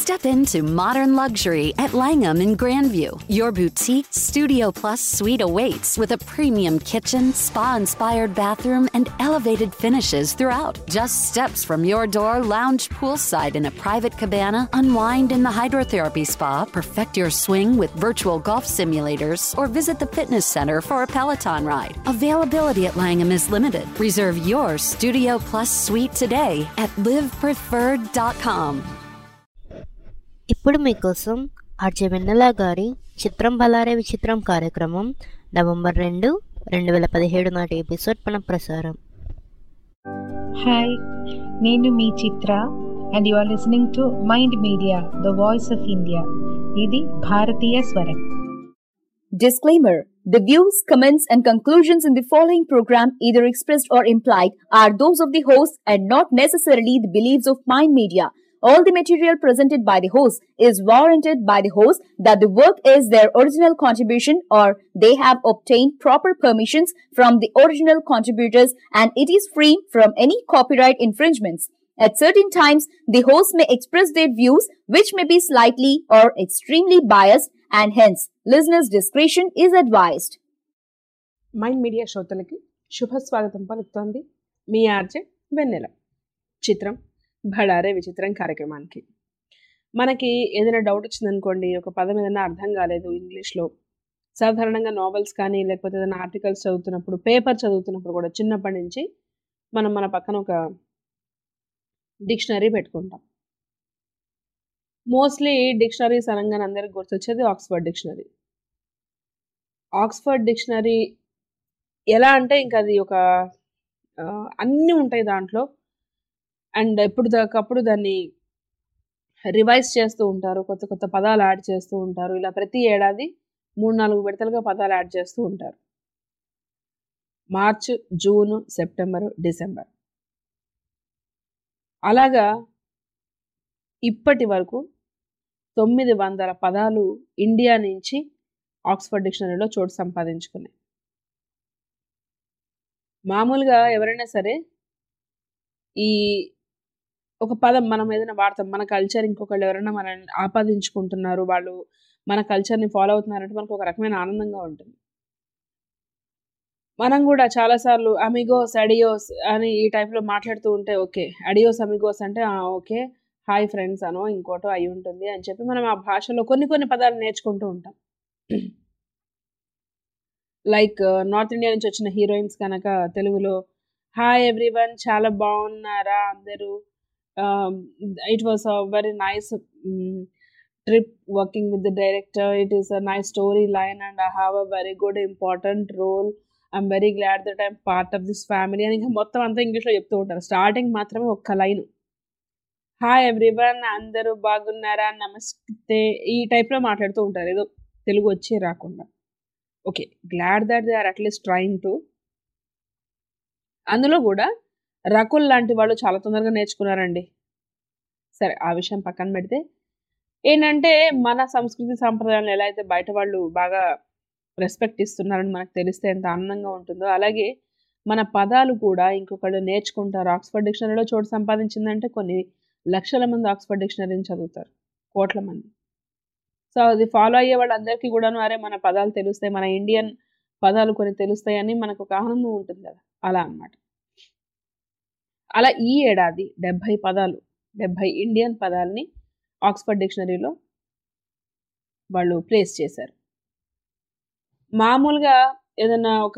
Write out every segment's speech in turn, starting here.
Step into modern luxury at Langham in Grandview. Your boutique Studio Plus suite awaits with a premium kitchen, spa inspired bathroom, and elevated finishes throughout. Just steps from your door, lounge poolside in a private cabana, unwind in the hydrotherapy spa, perfect your swing with virtual golf simulators, or visit the fitness center for a Peloton ride. Availability at Langham is limited. Reserve your Studio Plus suite today at livepreferred.com. ఇప్పుడు మీకోసం RJ వెన్నెల గారి చిత్రం బలారే విచిత్రం కార్యక్రమం November రెండు రెండు వేల పదిహేడు నాటి ఎపిసోడ్ పునఃప్రసారం హాయ్ నేను మీ Chitra and you are listening to mind media the voice of India ఇది భారతీయ స్వరం Disclaimer The views, comments, and conclusions in the following program, either expressed or implied, are those of the host and not necessarily the beliefs of Mind Media. All the material presented by the host is warranted by the host that the work is their original contribution or they have obtained proper permissions from the original contributors and it is free from any copyright infringements. At certain times, the host may express their views which may be slightly or extremely biased and hence listeners' discretion is advised. Mind media శ్రోతలకి శుభ స్వాగతం పలుకుతోంది మీ RJ వెన్నెల చిత్రం భడారే విచిత్రం కార్యక్రమానికి మనకి ఏదైనా doubt వచ్చిందనుకోండి ఒక పదం ఏదైనా అర్థం కాలేదు ఇంగ్లీష్లో సాధారణంగా నావెల్స్ కానీ లేకపోతే ఏదైనా ఆర్టికల్స్ చదువుతున్నప్పుడు పేపర్ చదువుతున్నప్పుడు కూడా చిన్నప్పటి నుంచి మనం మన పక్కన ఒక డిక్షనరీ పెట్టుకుంటాం మోస్ట్లీ డిక్షనరీస్ అనగానే అందరికి గుర్తొచ్చేది ఆక్స్ఫర్డ్ డిక్షనరీ ఆక్స్ఫర్డ్ డిక్షనరీ ఎలా అంటే ఇంకా అది ఒక ఆ, అన్నీ ఉంటాయి దాంట్లో అండ్ ఎప్పుడు దాకప్పుడు దాన్ని రివైజ్ చేస్తూ ఉంటారు కొత్త కొత్త పదాలు యాడ్ చేస్తూ ఉంటారు ఇలా ప్రతి ఏడాది మూడు నాలుగు విడతలుగా పదాలు యాడ్ చేస్తూ ఉంటారు మార్చ్ జూన్ సెప్టెంబర్ డిసెంబర్ అలాగా ఇప్పటి వరకు తొమ్మిది వందల పదాలు ఇండియా నుంచి ఆక్స్ఫర్డ్ డిక్షనరీలో చోటు సంపాదించుకున్నాయి మామూలుగా ఎవరైనా సరే ఈ ఒక పదం మనం ఏదైనా వాడతాం మన కల్చర్ ఇంకొకళ్ళు ఎవరైనా మనల్ని ఆపాదించుకుంటున్నారు వాళ్ళు మన కల్చర్ని ఫాలో అవుతున్నారంటే మనకు ఒక రకమైన ఆనందంగా ఉంటుంది మనం కూడా చాలాసార్లు అమిగోస్ అడియోస్ అని ఈ టైప్లో మాట్లాడుతూ ఉంటే ఓకే అడియోస్ అమిగోస్ అంటే "ఆ, ఓకే హాయ్ ఫ్రెండ్స్ అనో ఇంకోటో అయి ఉంటుంది అని చెప్పి మనం ఆ భాషలో కొన్ని కొన్ని పదాలు నేర్చుకుంటూ ఉంటాం లైక్ నార్త్ ఇండియా నుంచి వచ్చిన హీరోయిన్స్ కనుక తెలుగులో హాయ్ ఎవ్రీవన్ చాలా బాగున్నారా అందరూ it was a very nice trip working with the director it is a nice story line and I have a very good important role I'm very glad that I'm part of this family అని ఇంకా మొత్తం అంతా ఇంగ్లీష్లో చెప్తూ ఉంటారు starting మాత్రమే ఒక్క line hi everyone అందరూ బాగున్నారా నమస్తే ఈ టైప్లో మాట్లాడుతూ ఉంటారు ఏదో తెలుగు వచ్చి రాకుండా okay glad that they are at least trying to అందులో కూడా రకుల్ లాంటి వాళ్ళు చాలా తొందరగా నేర్చుకున్నారండి సరే ఆ విషయం పక్కన పెడితే ఏంటంటే మన సంస్కృతి సాంప్రదాయాలను ఎలా అయితే బయట వాళ్ళు బాగా రెస్పెక్ట్ ఇస్తున్నారని మనకు తెలిస్తే ఎంత ఆనందంగా ఉంటుందో అలాగే మన పదాలు కూడా ఇంకొకళ్ళు నేర్చుకుంటారు ఆక్స్ఫర్డ్ డిక్షనరీలో చోటు సంపాదించిందంటే కొన్ని లక్షల మంది ఆక్స్ఫర్డ్ డిక్షనరీని చదువుతారు కోట్ల మంది సో అది ఫాలో అయ్యే వాళ్ళందరికీ కూడాను అరే మన పదాలు తెలుస్తాయి మన ఇండియన్ పదాలు కొన్ని తెలుస్తాయి అని మనకు ఒక ఆనందం ఉంటుంది కదా అలా అన్నమాట అలా ఈ ఏడాది డెబ్భై పదాలు డెబ్భై ఇండియన్ పదాలని ఆక్స్ఫర్డ్ డిక్షనరీలో వాళ్ళు ప్లేస్ చేశారు మామూలుగా ఏదైనా ఒక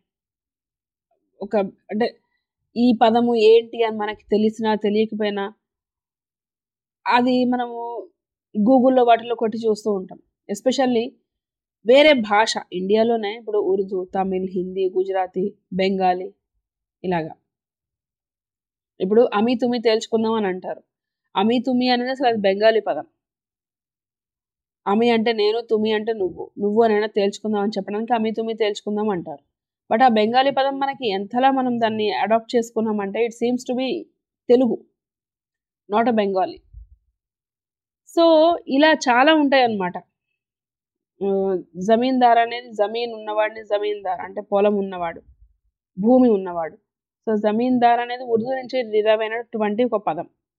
ఒక అంటే ఈ పదము ఏంటి అని మనకి తెలిసినా తెలియకపోయినా అది మనము గూగుల్లో వాటిలో కొట్టి చూస్తూ ఉంటాం ఎస్పెషల్లీ వేరే భాష ఇండియాలోనే ఇప్పుడు ఉర్దూ తమిళ్ హిందీ గుజరాతీ బెంగాలీ ఇలాగా ఇప్పుడు అమి తుమి తేల్చుకుందాం అని అంటారు అమి తుమి అనేది అసలు అది బెంగాలీ పదం అమి అంటే నేను తుమి అంటే నువ్వు నువ్వు అనైనా తేల్చుకుందాం అని చెప్పడానికి అమి తుమి తేల్చుకుందాం అంటారు బట్ ఆ బెంగాలీ పదం మనకి ఎంతలా మనం దాన్ని అడాప్ట్ చేసుకున్నామంటే it seems to be Telugu not a Bengali so ఇలా చాలా ఉంటాయి అన్నమాట ఆ, జమీందార్ అనేది జమీన్ ఉన్నవాడిని జమీందార్ అంటే పొలం ఉన్నవాడు భూమి ఉన్నవాడు సో జమీందార్ అనేది ఉర్దూ నుంచి రిజర్వ్ అయినటువంటి ఒక పదం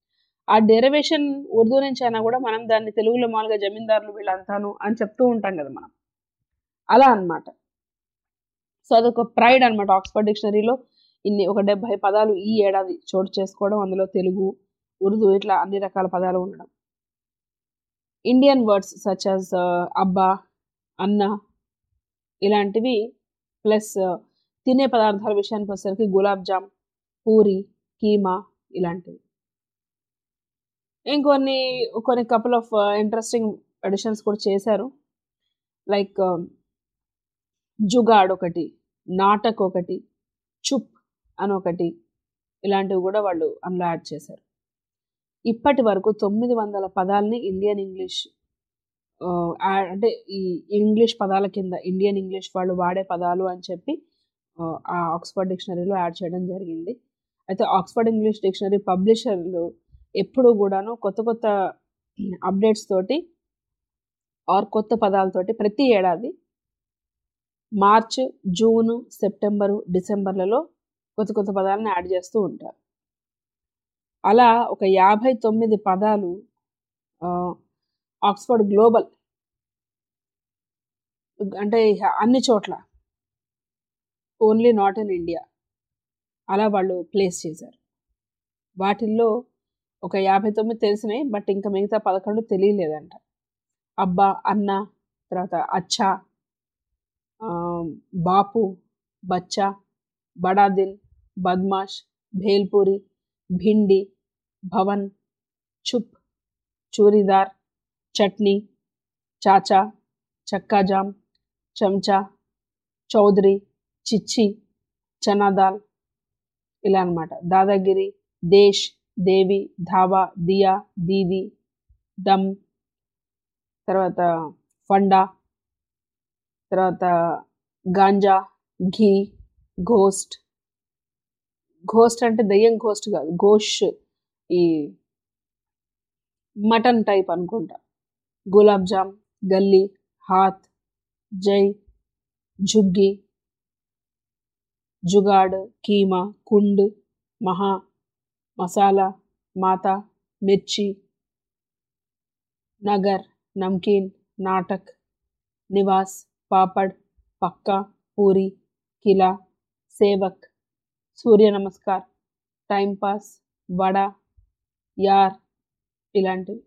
ఆ డెరివేషన్ ఉర్దూ నుంచి అయినా కూడా మనం దాన్ని తెలుగులో మామూలుగా జమీందారులు వీళ్ళంతాను అని చెప్తూ ఉంటాం కదా మనం అలా అన్నమాట సో అదొక ప్రైడ్ అనమాట ఆక్స్ఫర్డ్ డిక్షనరీలో ఇన్ని ఒక డెబ్బై పదాలు ఈ ఏడాది చోటు చేసుకోవడం అందులో తెలుగు ఉర్దూ ఇట్లా అన్ని రకాల పదాలు ఉండడం ఇండియన్ వర్డ్స్ సచ్ as అబ్బా అన్న ఇలాంటివి ప్లస్ తినే పదార్థాల విషయానికి వచ్చేసరికి గులాబ్ జామ్ పూరి కీమా ఇలాంటివి ఇంకొన్ని కొన్ని కపుల్ ఆఫ్ ఇంట్రెస్టింగ్ ఎడిషన్స్ కూడా చేశారు లైక్ జుగాడ్ ఒకటి నాటక్ ఒకటి చుప్ అని ఒకటి ఇలాంటివి కూడా వాళ్ళు అందులో యాడ్ చేశారు ఇప్పటి వరకు తొమ్మిది వందల పదాలని ఇండియన్ ఇంగ్లీష్ అంటే ఈ ఇంగ్లీష్ పదాల కింద ఇండియన్ ఇంగ్లీష్ వాళ్ళు వాడే పదాలు అని చెప్పి ఆ ఆక్స్ఫర్డ్ డిక్షనరీలో యాడ్ చేయడం జరిగింది అయితే ఆక్స్ఫర్డ్ ఇంగ్లీష్ డిక్షనరీ పబ్లిషర్లు ఎప్పుడూ కూడాను కొత్త కొత్త అప్డేట్స్ తోటి ఆర్ కొత్త పదాలతోటి ప్రతి ఏడాది మార్చ్ జూను సెప్టెంబరు డిసెంబర్లలో కొత్త కొత్త పదాలను యాడ్ చేస్తూ ఉంటారు అలా ఒక యాభై తొమ్మిది పదాలు ఆక్స్ఫర్డ్ గ్లోబల్ అంటే అన్ని చోట్ల ఓన్లీ నాట్ ఇన్ ఇండియా అలా వాళ్ళు ప్లేస్ చేశారు వాటిల్లో ఒక యాభై తొమ్మిది తెలిసినాయి బట్ ఇంకా మిగతా పదకొండు తెలియలేదంట అబ్బా అన్న తర్వాత అచ్చా బాపు బచ్చా బడాదిల్ బద్మాష్ భేల్పూరి భిండి భవన్ చుప్ చూరిదార్ చట్నీ చాచా చక్కాజామ్ చెంచా చౌదరి చిచ్చి చనాదాల్ ఇలా అనమాట దాదాగిరి దేశ్ దేవి ధాబా దియా దీది దమ్ తర్వాత ఫండా తర్వాత గాంజా ఘీ ఘోస్ట్ ఘోస్ట్ అంటే దయ్యం ఘోస్ట్ కాదు ఘోష్ ఈ మటన్ టైప్ అనుకుంటా గులాబ్ జామ్ గల్లీ హాత్ జై జుగ్గి జుగాడ్ కీమా కుండ్ మహా మసాలా మాతా మిర్చి నగర్ నమ్కీన్ నాటక్ నివాస్ పాపడ్ పక్కా పూరి కిలా సేవక్ సూర్య నమస్కార్ టైంపాస్ వడ యార్ ఇలాంటివి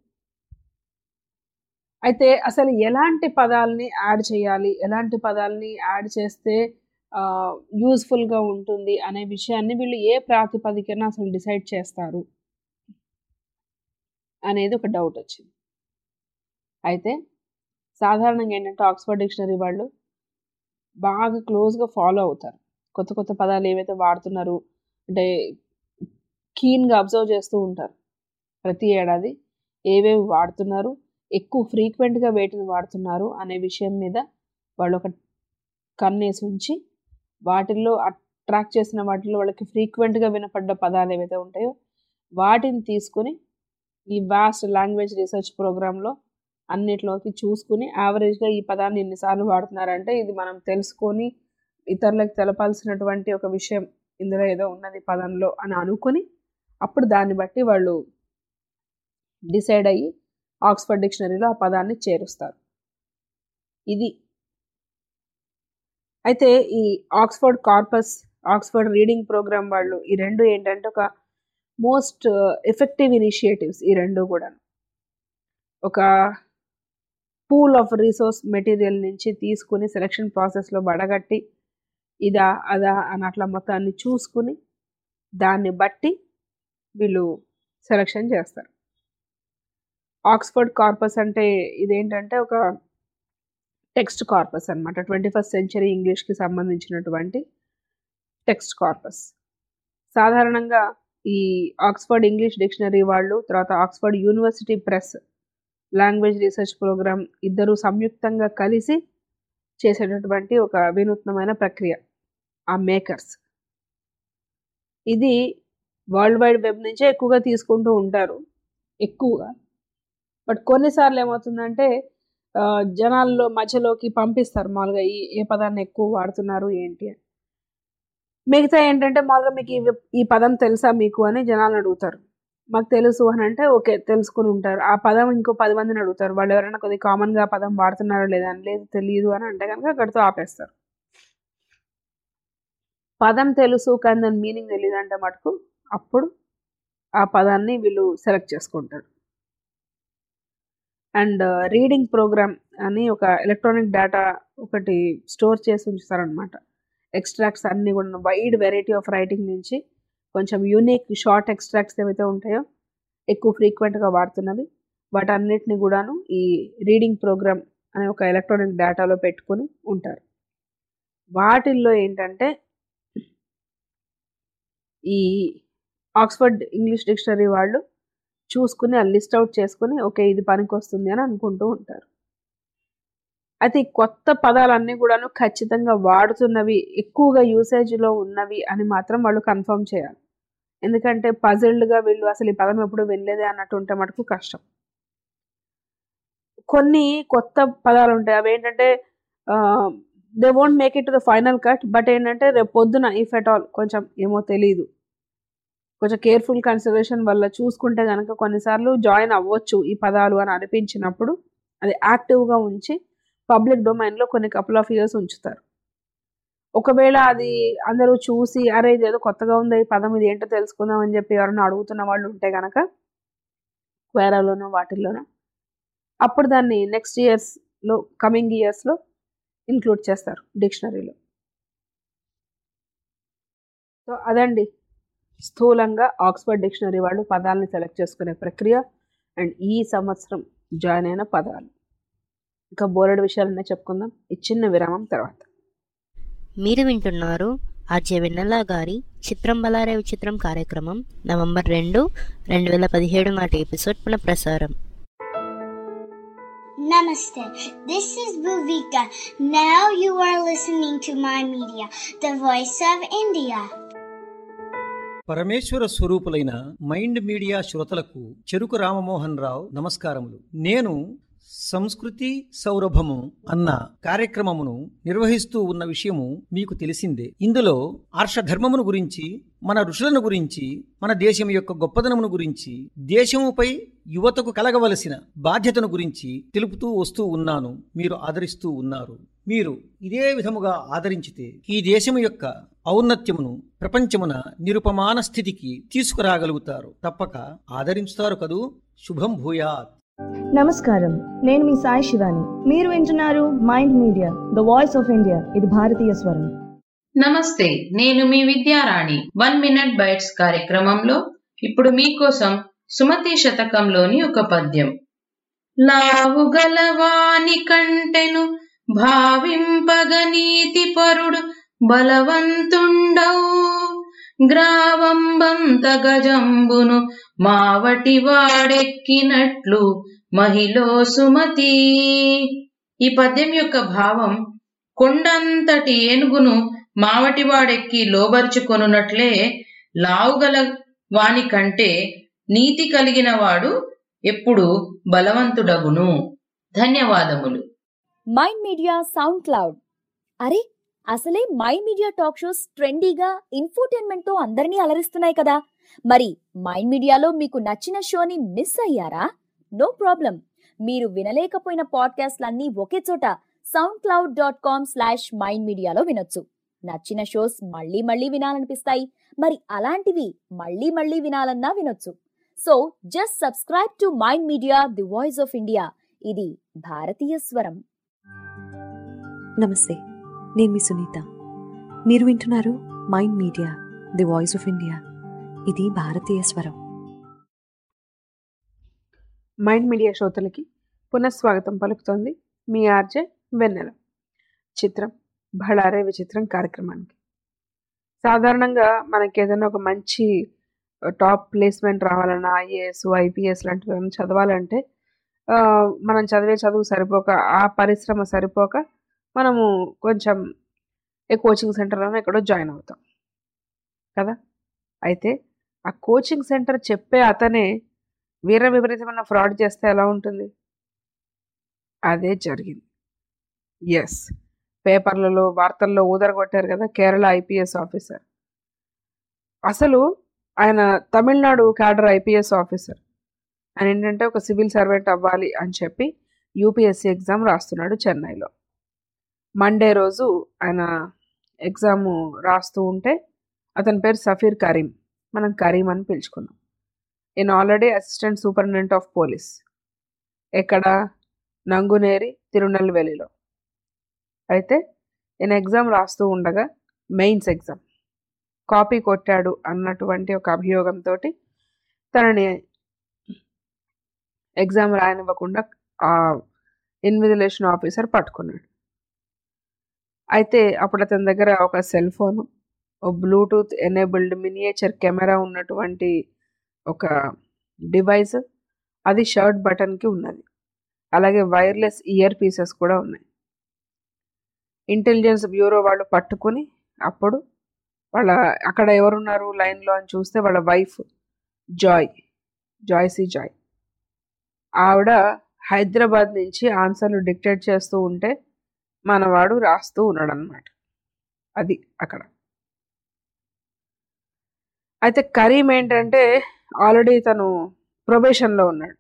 అయితే అసలు ఎలాంటి పదాలని యాడ్ చేయాలి ఎలాంటి పదాలని యాడ్ చేస్తే యూస్ఫుల్గా ఉంటుంది అనే విషయాన్ని వీళ్ళు ఏ ప్రాతిపదికన అసలు డిసైడ్ చేస్తారు అనేది ఒక డౌట్ వచ్చింది అయితే సాధారణంగా ఏంటంటే ఆక్స్ఫర్డ్ డిక్షనరీ వాళ్ళు బాగా క్లోజ్గా ఫాలో అవుతారు కొత్త కొత్త పదాలు ఏవైతే వాడుతున్నారు అంటే కీన్గా అబ్జర్వ్ చేస్తూ ఉంటారు ప్రతి ఏడాది ఏవేవి వాడుతున్నారు ఎక్కువ ఫ్రీక్వెంట్గా వేటిని వాడుతున్నారు అనే విషయం మీద వాళ్ళు ఒక కన్నేసి ఉంచి వాటిల్లో అట్రాక్ట్ చేసిన వాటిల్లో వాళ్ళకి ఫ్రీక్వెంట్గా వినపడ్డ పదాలు ఏవైతే ఉంటాయో వాటిని తీసుకుని ఈ వాస్ట్ లాంగ్వేజ్ రీసెర్చ్ ప్రోగ్రాంలో అన్నిట్లోకి చూసుకుని యావరేజ్గా ఈ పదాన్ని ఎన్నిసార్లు వాడుతున్నారంటే ఇది మనం తెలుసుకొని ఇతరులకు తెలపాల్సినటువంటి ఒక విషయం ఇందులో ఏదో ఉన్నది పదంలో అని అనుకుని అప్పుడు దాన్ని బట్టి వాళ్ళు డిసైడ్ అయ్యి ఆక్స్ఫర్డ్ డిక్షనరీలో ఆ పదాన్ని చేరుస్తారు ఇది అయితే ఈ Oxford corpus Oxford reading programme వాళ్ళు ఈ రెండు ఏంటంటే ఒక మోస్ట్ ఎఫెక్టివ్ ఇనిషియేటివ్స్ ఈ రెండు కూడా ఒక పూల్ ఆఫ్ రిసోర్స్ మెటీరియల్ నుంచి తీసుకుని సెలక్షన్ ప్రాసెస్లో వడగట్టి ఇదా అదా అని అట్లా మొత్తాన్ని చూసుకుని దాన్ని బట్టి వీళ్ళు సెలక్షన్ చేస్తారు ఆక్స్ఫర్డ్ కార్పస్ అంటే ఇదేంటంటే ఒక టెక్స్ట్ కార్పస్ అనమాట ట్వంటీ ఫస్ట్ సెంచరీ ఇంగ్లీష్కి సంబంధించినటువంటి టెక్స్ట్ కార్పస్ సాధారణంగా ఈ ఆక్స్ఫర్డ్ ఇంగ్లీష్ డిక్షనరీ వాళ్ళు తర్వాత Oxford University Press language research programme ఇద్దరు సంయుక్తంగా కలిసి చేసేటటువంటి ఒక వినూత్నమైన ప్రక్రియ ఆ మేకర్స్ ఇది వరల్డ్ వైడ్ వెబ్ నుంచే ఎక్కువగా తీసుకుంటూ ఉంటారు ఎక్కువగా బట్ కొన్నిసార్లు ఏమవుతుందంటే జనాల్లో మధ్యలోకి పంపిస్తారు మామూలుగా ఈ ఏ పదాన్ని ఎక్కువ వాడుతున్నారు ఏంటి అని మిగతా ఏంటంటే మామూలుగా మీకు ఈ ఈ పదం తెలుసా మీకు అని జనాలు అడుగుతారు మాకు తెలుసు అని అంటే ఓకే తెలుసుకుని ఉంటారు ఆ పదం ఇంకో పది మందిని అడుగుతారు వాళ్ళు ఎవరైనా కొద్దిగా కామన్గా ఆ పదం వాడుతున్నారో లేదా అని లేదు తెలియదు అని అంటే కనుక అక్కడితో ఆపేస్తారు పదం తెలుసు కానీ దాని మీనింగ్ తెలియదు అంటే మటుకు అప్పుడు ఆ పదాన్ని వీళ్ళు సెలెక్ట్ చేసుకుంటారు అండ్ రీడింగ్ ప్రోగ్రామ్ అని ఒక ఎలక్ట్రానిక్ డేటా ఒకటి స్టోర్ చేసి ఉంచుతారనమాట ఎక్స్ట్రాక్ట్స్ అన్నీ కూడా వైడ్ వెరైటీ ఆఫ్ రైటింగ్ నుంచి కొంచెం యూనిక్ షార్ట్ ఎక్స్ట్రాక్ట్స్ ఏవైతే ఉంటాయో ఎక్కువ ఫ్రీక్వెంట్గా వాడుతున్నవి వాటన్నిటిని కూడాను ఈ రీడింగ్ ప్రోగ్రామ్ అనే ఒక ఎలక్ట్రానిక్ డేటాలో పెట్టుకొని ఉంటారు వాటిల్లో ఏంటంటే ఈ ఆక్స్ఫర్డ్ ఇంగ్లీష్ డిక్షనరీ వాళ్ళు చూసుకుని ఆ లిస్ట్ అవుట్ చేసుకుని ఓకే ఇది పనికి వస్తుంది అని అనుకుంటూ ఉంటారు అయితే ఈ కొత్త పదాలన్నీ కూడాను ఖచ్చితంగా వాడుతున్నవి ఎక్కువగా యూసేజ్లో ఉన్నవి అని మాత్రం వాళ్ళు కన్ఫర్మ్ చేయాలి ఎందుకంటే పజిల్డ్గా వీళ్ళు అసలు ఈ పదం ఎప్పుడు వినలేదే అన్నట్టు ఉంటే మటుకు కష్టం కొన్ని కొత్త పదాలు ఉంటాయి అవి ఏంటంటే they won't make it to the final cut but ఏంటంటే రేపు పొద్దున ఇఫ్ ఎట్ ఆల్ కొంచెం ఏమో తెలియదు కొంచెం కేర్ఫుల్ కన్సిడరేషన్ వల్ల చూసుకుంటే కనుక కొన్నిసార్లు జాయిన్ అవ్వచ్చు ఈ పదాలు అని అనిపించినప్పుడు అది యాక్టివ్గా ఉంచి పబ్లిక్ డొమైన్లో కొన్ని కపుల్ ఆఫ్ ఇయర్స్ ఉంచుతారు ఒకవేళ అది అందరూ చూసి అరే ఇది ఏదో కొత్తగా ఉంది ఈ పదం ఇది ఏంటో తెలుసుకుందాం అని చెప్పి ఎవరైనా అడుగుతున్న వాళ్ళు ఉంటే కనుక క్వేరాలోనో వాటిల్లోనో అప్పుడు దాన్ని నెక్స్ట్ ఇయర్స్లో కమింగ్ ఇయర్స్లో ఇంక్లూడ్ చేస్తారు డిక్షనరీలో సో అదండి స్థూలంగా ఆక్స్ఫర్డ్ డిక్షనరీ వాళ్ళు పదాలని సెలెక్ట్ చేసుకునే ప్రక్రియ అండ్ ఈ సంవత్సరం జాయిన్ అయిన పదాలు ఇంకా బోలెడు విషయాలనే చెప్పుకుందాం ఈ చిన్న విరామం తర్వాత మీరు వింటున్నారు ఆర్జే వెన్నెల గారి చిత్రం బలారే విచిత్రం కార్యక్రమం నవంబర్ రెండు రెండు వేల పదిహేడు నాటి ఎపిసోడ్ పునఃప్రసారం Namaste. This is Bhuvika. Now you are listening to my media, the voice of India. పరమేశ్వర స్వరూపులైన మైండ్ మీడియా శ్రోతలకు చెరుకు రామమోహన్ రావు నమస్కారములు నేను సంస్కృతి సౌరభము అన్న కార్యక్రమమును నిర్వహిస్తూ ఉన్న విషయము మీకు తెలిసిందే ఇందులో ఆర్షధర్మమును గురించి మన ఋషులను గురించి మన దేశం యొక్క గొప్పదనమును గురించి దేశముపై యువతకు కలగవలసిన బాధ్యతను గురించి తెలుపుతూ వస్తూ ఉన్నాను మీరు ఆదరిస్తూ ఉన్నారు మీరు ఇదే విధముగా ఆదరించితే ఈ దేశము యొక్క ఔన్నత్యమును ప్రపంచమున నిరుపమాన స్థితికి తీసుకురాగలుగుతారు తప్పక ఆదరించుతారు కదూ శుభం భూయాత్ నమస్కారం నేను మీ సాయి శివాని మీరు వింటున్నారు Mind media the voice of India ఇది భారతీయ స్వరం నమస్తే నేను మీ విద్యారాణి వన్ మినిట్ బైట్స్ కార్యక్రమంలో ఇప్పుడు మీకోసం సుమతి శతకంలోని ఒక పద్యం లావుగలవాని కంటెను భావింపగ నీతి పరుడు బలవంతుండవు గ్రావంబంత గజంబును మావటి వాడెక్కినట్లు మహిళ సుమతి ఈ పద్యం యొక్క భావం కొండంతటి ఏనుగును మావటివాడెక్కి లోబర్చుకొనున్నట్లే లావుగల వాని కంటే నీతి కలిగిన వాడు ఎప్పుడు బలవంతుడగును ధన్యవాదములు మైండ్ మీడియా సౌండ్ క్లౌడ్ అరే అసలే మైండ్ మీడియా టాక్ షోస్ ట్రెండీగా ఇన్ఫోటైన్మెంట్ తో అందరినీ అలరిస్తున్నాయి కదా మరి మైండ్ మీడియాలో మీకు నచ్చిన షోని మిస్ అయ్యారా నో ప్రాబ్లం మీరు వినలేకపోయిన పాడ్కాస్ట్లన్నీ ఒకే చోట SoundCloud dot com slash Mind మీడియాలో వినొచ్చు నచ్చిన షోస్ మళ్ళీ మళ్ళీ వినాలనిపిస్తాయి మరి అలాంటివి మళ్ళీ మళ్ళీ వినాలన్నా వినొచ్చు so just subscribe to mind Media the voice of India ఇది భారతీయ స్వరం నమస్తే నేను మీ సునీత మీరు వింటున్నారు Mind Media the voice of India ఇది భారతీయ స్వరం మైండ్ మీడియా శ్రోతలకి పునఃస్వాగతం పలుకుతోంది మీ ఆర్జే వెన్నెల చిత్రం బళారే విచిత్రం కార్యక్రమానికి సాధారణంగా మనకి ఏదైనా ఒక మంచి టాప్ ప్లేస్మెంట్ రావాలన్నా ఐఏఎస్ ఐపీఎస్ లాంటివి ఏమైనా చదవాలంటే ఆ, మనం చదివే చదువు సరిపోక ఆ పరిశ్రమ సరిపోక మనము కొంచెం ఏ కోచింగ్ సెంటర్లోనే ఎక్కడో జాయిన్ అవుతాం కదా అయితే ఆ కోచింగ్ సెంటర్ చెప్పే అతనే వీర విపరీతమైన ఫ్రాడ్ చేస్తే ఎలా ఉంటుంది అదే జరిగింది ఎస్ పేపర్లలో వార్తల్లో ఊదరగొట్టారు కదా కేరళ ఐపీఎస్ ఆఫీసర్ అసలు ఆయన తమిళనాడు క్యాడర్ ఐపీఎస్ ఆఫీసర్ ఆయన ఏంటంటే ఒక సివిల్ సర్వెంట్ అవ్వాలి అని చెప్పి యూపీఎస్సీ ఎగ్జామ్ రాస్తున్నాడు చెన్నైలో మండే రోజు ఆయన ఎగ్జామ్ రాస్తూ ఉంటే అతని పేరు సఫీర్ కరీం మనం కరీం అని పిలుచుకున్నాం ఈయన already assistant superintendent of police ఎక్కడ నంగునేరి తిరునెల్వేలిలో అయితే ఈయన ఎగ్జామ్ రాస్తూ ఉండగా మెయిన్స్ ఎగ్జామ్ కాపీ కొట్టాడు అన్నటువంటి ఒక అభియోగంతో తనని ఎగ్జామ్ రాయనివ్వకుండా ఆ ఇన్విజిలేషన్ ఆఫీసర్ పట్టుకున్నాడు అయితే అప్పుడు అతని దగ్గర ఒక cell phone Bluetooth enabled miniature camera ఉన్నటువంటి ఒక డివైస్ అది షర్ట్ బటన్కి ఉన్నది అలాగే వైర్లెస్ ఇయర్ పీసెస్ కూడా ఉన్నాయి ఇంటెలిజెన్స్ బ్యూరో వాళ్ళు పట్టుకుని అప్పుడు వాళ్ళ అక్కడ ఎవరున్నారు లైన్లో అని చూస్తే వాళ్ళ వైఫ్ జాయ్ జాయ్సీ జాయ్ ఆవిడ హైదరాబాద్ నుంచి ఆన్సర్లు డిక్టేట్ చేస్తూ ఉంటే మనవాడు రాస్తూ ఉన్నాడు అనమాట అది అక్కడ అయితే కరీం ఏంటంటే ఆల్రెడీ తను ప్రొబేషన్లో ఉన్నాడు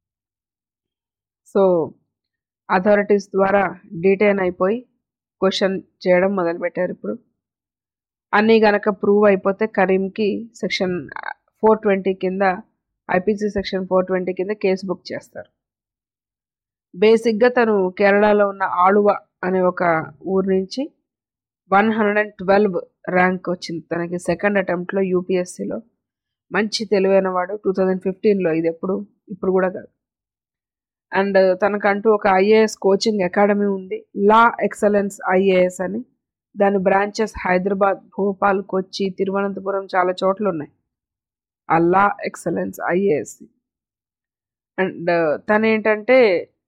సో అథారిటీస్ ద్వారా డీటైన్ అయిపోయి క్వశ్చన్ చేయడం మొదలుపెట్టారు ఇప్పుడు అన్నీ గనక ప్రూవ్ అయిపోతే కరీంకి సెక్షన్ ఫోర్ ట్వంటీ కింద ఐపీసీ సెక్షన్ ఫోర్ ట్వంటీ కింద కేసు బుక్ చేస్తారు బేసిక్గా తను కేరళలో ఉన్న ఆలువ అనే ఒక ఊరు నుంచి one hundred and twelve rank వచ్చింది తనకి సెకండ్ అటెంప్ట్లో యూపీఎస్సీలో మంచి తెలివైన వాడు టూ థౌజండ్ ఫిఫ్టీన్లో ఇది ఎప్పుడు ఇప్పుడు కూడా కాదు అండ్ తనకంటూ ఒక ఐఏఎస్ కోచింగ్ అకాడమీ ఉంది లా ఎక్సలెన్స్ ఐఏఎస్ అని దాని బ్రాంచెస్ హైదరాబాద్ భోపాల్ కొచ్చి తిరువనంతపురం చాలా చోట్ల ఉన్నాయి ఆ లా ఎక్సలెన్స్ ఐఏఎస్ అండ్ తను ఏంటంటే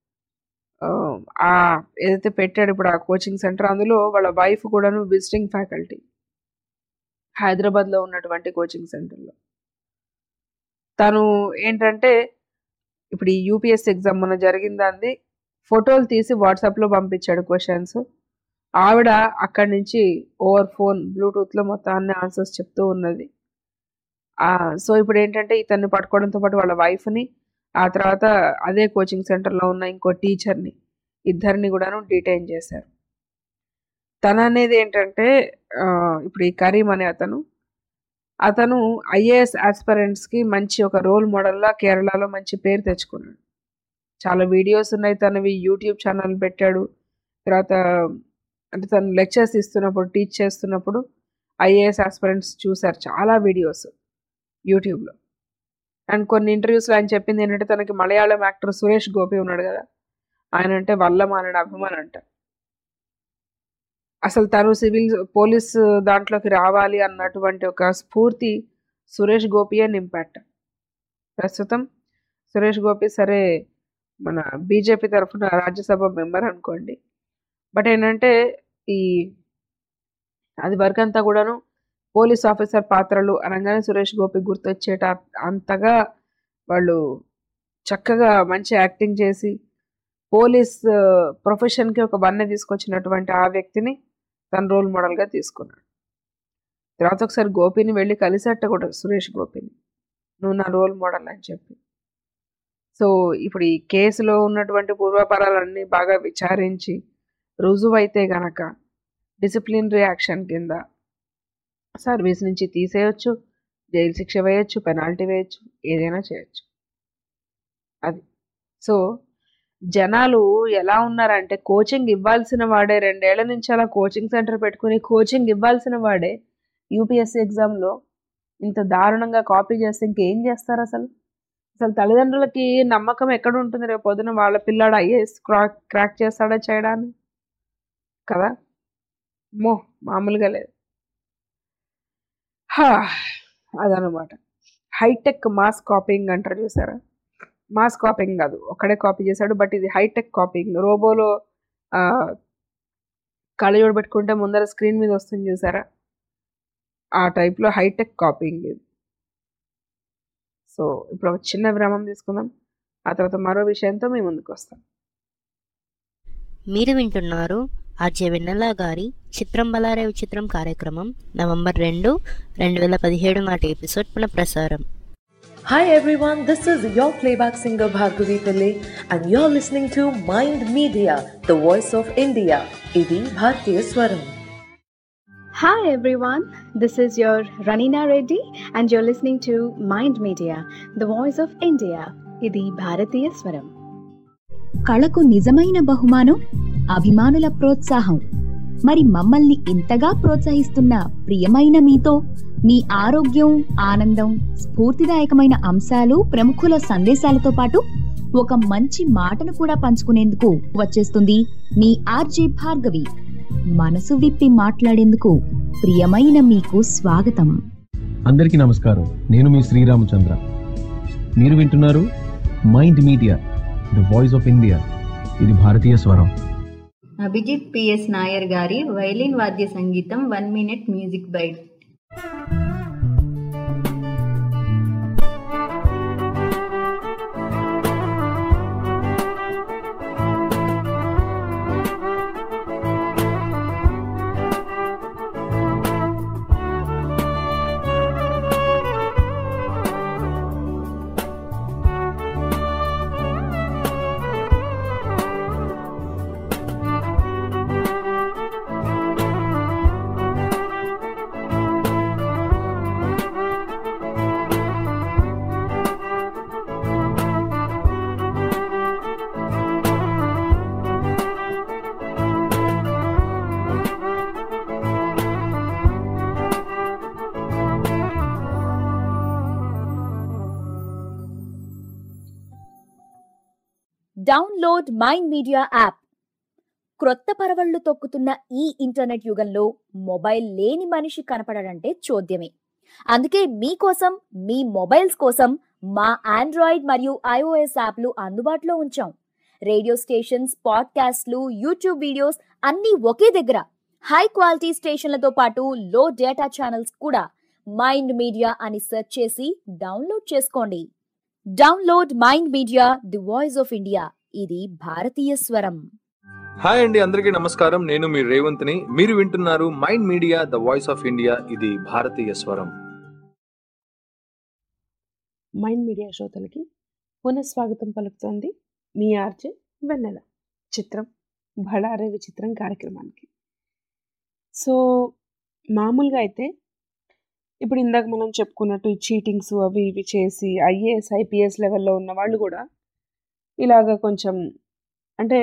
ఆ ఏదైతే పెట్టాడు ఇప్పుడు ఆ కోచింగ్ సెంటర్ అందులో వాళ్ళ వైఫ్ కూడాను విజిటింగ్ ఫ్యాకల్టీ హైదరాబాద్లో ఉన్నటువంటి కోచింగ్ సెంటర్లో తను ఏంటంటే ఇప్పుడు ఈ యూపీఎస్ ఎగ్జామ్ మొన్న జరిగిందంది ఫోటోలు తీసి వాట్సాప్లో పంపించాడు క్వశ్చన్స్ ఆవిడ అక్కడి నుంచి ఓవర్ ఫోన్ బ్లూటూత్లో మొత్తం అన్ని ఆన్సర్స్ చెప్తూ ఉన్నది సో ఇప్పుడు ఏంటంటే ఇతన్ని పట్టుకోవడంతో పాటు వాళ్ళ వైఫ్ని ఆ తర్వాత అదే కోచింగ్ సెంటర్లో ఉన్న ఇంకో టీచర్ని ఇద్దరిని కూడాను డీటైన్ చేశారు తన అనేది ఏంటంటే ఇప్పుడు ఈ కరీం అనే అతను అతను ఐఏఎస్ ఆస్పరెంట్స్కి మంచి ఒక రోల్ మోడల్లా కేరళలో మంచి పేరు తెచ్చుకున్నాడు చాలా వీడియోస్ ఉన్నాయి తనవి యూట్యూబ్ ఛానల్ పెట్టాడు తర్వాత అంటే తను లెక్చర్స్ ఇస్తున్నప్పుడు టీచ్ చేస్తున్నప్పుడు ఐఏఎస్ ఆస్పరెంట్స్ చూశారు చాలా వీడియోస్ యూట్యూబ్లో అండ్ కొన్ని ఇంటర్వ్యూస్లో ఆయన చెప్పింది ఏంటంటే తనకి మలయాళం యాక్టర్ సురేష్ గోపి ఉన్నాడు కదా ఆయన అంటే వల్లమానడు అభిమాన్ అంట అసలు తను సివిల్ పోలీస్ దాంట్లోకి రావాలి అన్నటువంటి ఒక స్ఫూర్తి సురేష్ గోపియే నింపట ప్రస్తుతం సురేష్ గోపి సరే మన బీజేపీ తరఫున రాజ్యసభ మెంబర్ అనుకోండి బట్ ఏంటంటే ఈ అది వర్క్ అంతా కూడాను పోలీస్ ఆఫీసర్ పాత్రలు అనగానే సురేష్ గోపి గుర్తొచ్చేట అంతగా వాళ్ళు చక్కగా మంచి యాక్టింగ్ చేసి పోలీస్ ప్రొఫెషన్కి ఒక వన్నె తీసుకొచ్చినటువంటి ఆ వ్యక్తిని తన రోల్ మోడల్గా తీసుకున్నాడు తర్వాత ఒకసారి గోపిని వెళ్ళి కలిసేట కూడా సురేష్ గోపిని నువ్వు నా రోల్ మోడల్ అని చెప్పి సో ఇప్పుడు ఈ కేసులో ఉన్నటువంటి పూర్వపరాలన్నీ బాగా విచారించి రుజువైతే గనక డిసిప్లినరీ యాక్షన్ కింద సర్వీస్ నుంచి తీసేయచ్చు జైలు శిక్ష వేయచ్చు పెనాల్టీ వేయచ్చు ఏదైనా చేయొచ్చు అది సో జనాలు ఎలా ఉన్నారంటే కోచింగ్ ఇవ్వాల్సిన వాడే రెండేళ్ల నుంచి అలా కోచింగ్ సెంటర్ పెట్టుకుని కోచింగ్ ఇవ్వాల్సిన వాడే యూపీఎస్సీ ఎగ్జామ్లో ఇంత దారుణంగా కాపీ చేస్తే ఇంకేం చేస్తారు అసలు అసలు తల్లిదండ్రులకి నమ్మకం ఎక్కడ ఉంటుంది రేపు పొద్దున వాళ్ళ పిల్లాడు ఐఏఎస్ క్రాక్ క్రాక్ చేస్తాడా చేయడాన్ని కదా మో మామూలుగా లేదు అదనమాట హైటెక్ మాస్ కాపీయింగ్ అంటారు చూసారా మాస్ కాపీయింగ్ కాదు ఒక్కడే కాపీ చేశాడు బట్ ఇది హైటెక్ కాపీయింగ్ రోబోలో కళ్ళజోడు పెట్టుకుంటే ముందర స్క్రీన్ మీద వస్తుంది చూసారా ఆ టైప్లో హైటెక్ కాపీయింగ్ ఇది సో ఇప్పుడు ఒక చిన్న విరామం తీసుకుందాం ఆ తర్వాత మరో విషయంతో మేము ముందుకు వస్తాం మీరు వింటున్నారు ఆర్జే వెన్నెల గారి చిత్రం బలారే విచిత్రం కార్యక్రమం నవంబర్ రెండు రెండు వేల పదిహేడు నాటి ఎపిసోడ్ పునఃప్రసారం Hi everyone, this is your playback singer Bhargavi Pillai and you're listening to Mind Media, the voice of India. Idi Bhartiya Swaram. Hi everyone, this is your Ranina Reddy and you're listening to Mind Media, the voice of India. ఇది భారతీయ స్వరం కళకు నిజమైన బహుమానం అభిమానుల ప్రోత్సాహం మరి మమ్మల్ని ఇంతగా ప్రోత్సహిస్తున్న ప్రియమైన మీతో మీ ఆరోగ్యం ఆనందం స్ఫూర్తిదాయకమైన అంశాలు ప్రముఖుల సందేశాలతో పాటు ఒక మంచి మాటను కూడా పంచుకునేందుకు వచ్చేస్తుంది మీ ఆర్జే భార్గవి మనసు విప్పి మాట్లాడేందుకు ప్రియమైన మీకు స్వాగతం అందరికీ నమస్కారం నేను మీ శ్రీరామచంద్ర మీరు వింటున్నారు Mind media the voice of India ఇది భారతీయ స్వరం అభిజిత్ పిఎస్ నాయర్ గారి వైలిన్ వాద్య సంగీతం one minute music byte download Mind Media app క్రొత్త పరవళ్లు తొక్కుతున్న ఈ ఇంటర్నెట్ యుగంలో మొబైల్ లేని మనిషి కనపడడంటే చూద్యమే అందుకే మీకోసం మీ మొబైల్స్ కోసం మా ఆండ్రాయిడ్ మరియు ఐఓఎస్ యాప్లు అందుబాటులో ఉంచాం రేడియో స్టేషన్స్ పాడ్కాస్ట్లు యూట్యూబ్ వీడియోస్ అన్నీ ఒకే దగ్గర హై క్వాలిటీ స్టేషన్లతో పాటు లో డేటా ఛానల్స్ కూడా మైండ్ మీడియా అని సెర్చ్ చేసి డౌన్లోడ్ చేసుకోండి download Mind Media the voice of India ఇది భారతీయ స్వరం హాయ్ అండి అందరికీ నమస్కారం నేను మీ రేవంత్ని మీరు వింటున్నారు Mind media the voice of India ఇది భారతీయ స్వరం మైండ్ మీడియా శ్రోతలకి పునఃస్వాగతం పలుకుతోంది మీ ఆర్జే వెన్నెల చిత్రం బళారే విచిత్రం కార్యక్రమానికి సో మామూలుగా అయితే ఇప్పుడు ఇందాక మనం చెప్పుకున్నట్టు ఈ చీటింగ్స్ అవి ఇవి చేసి ఐఏఎస్ ఐపీఎస్ లెవెల్లో ఉన్న వాళ్ళు కూడా ఇలాగ కొంచెం అంటే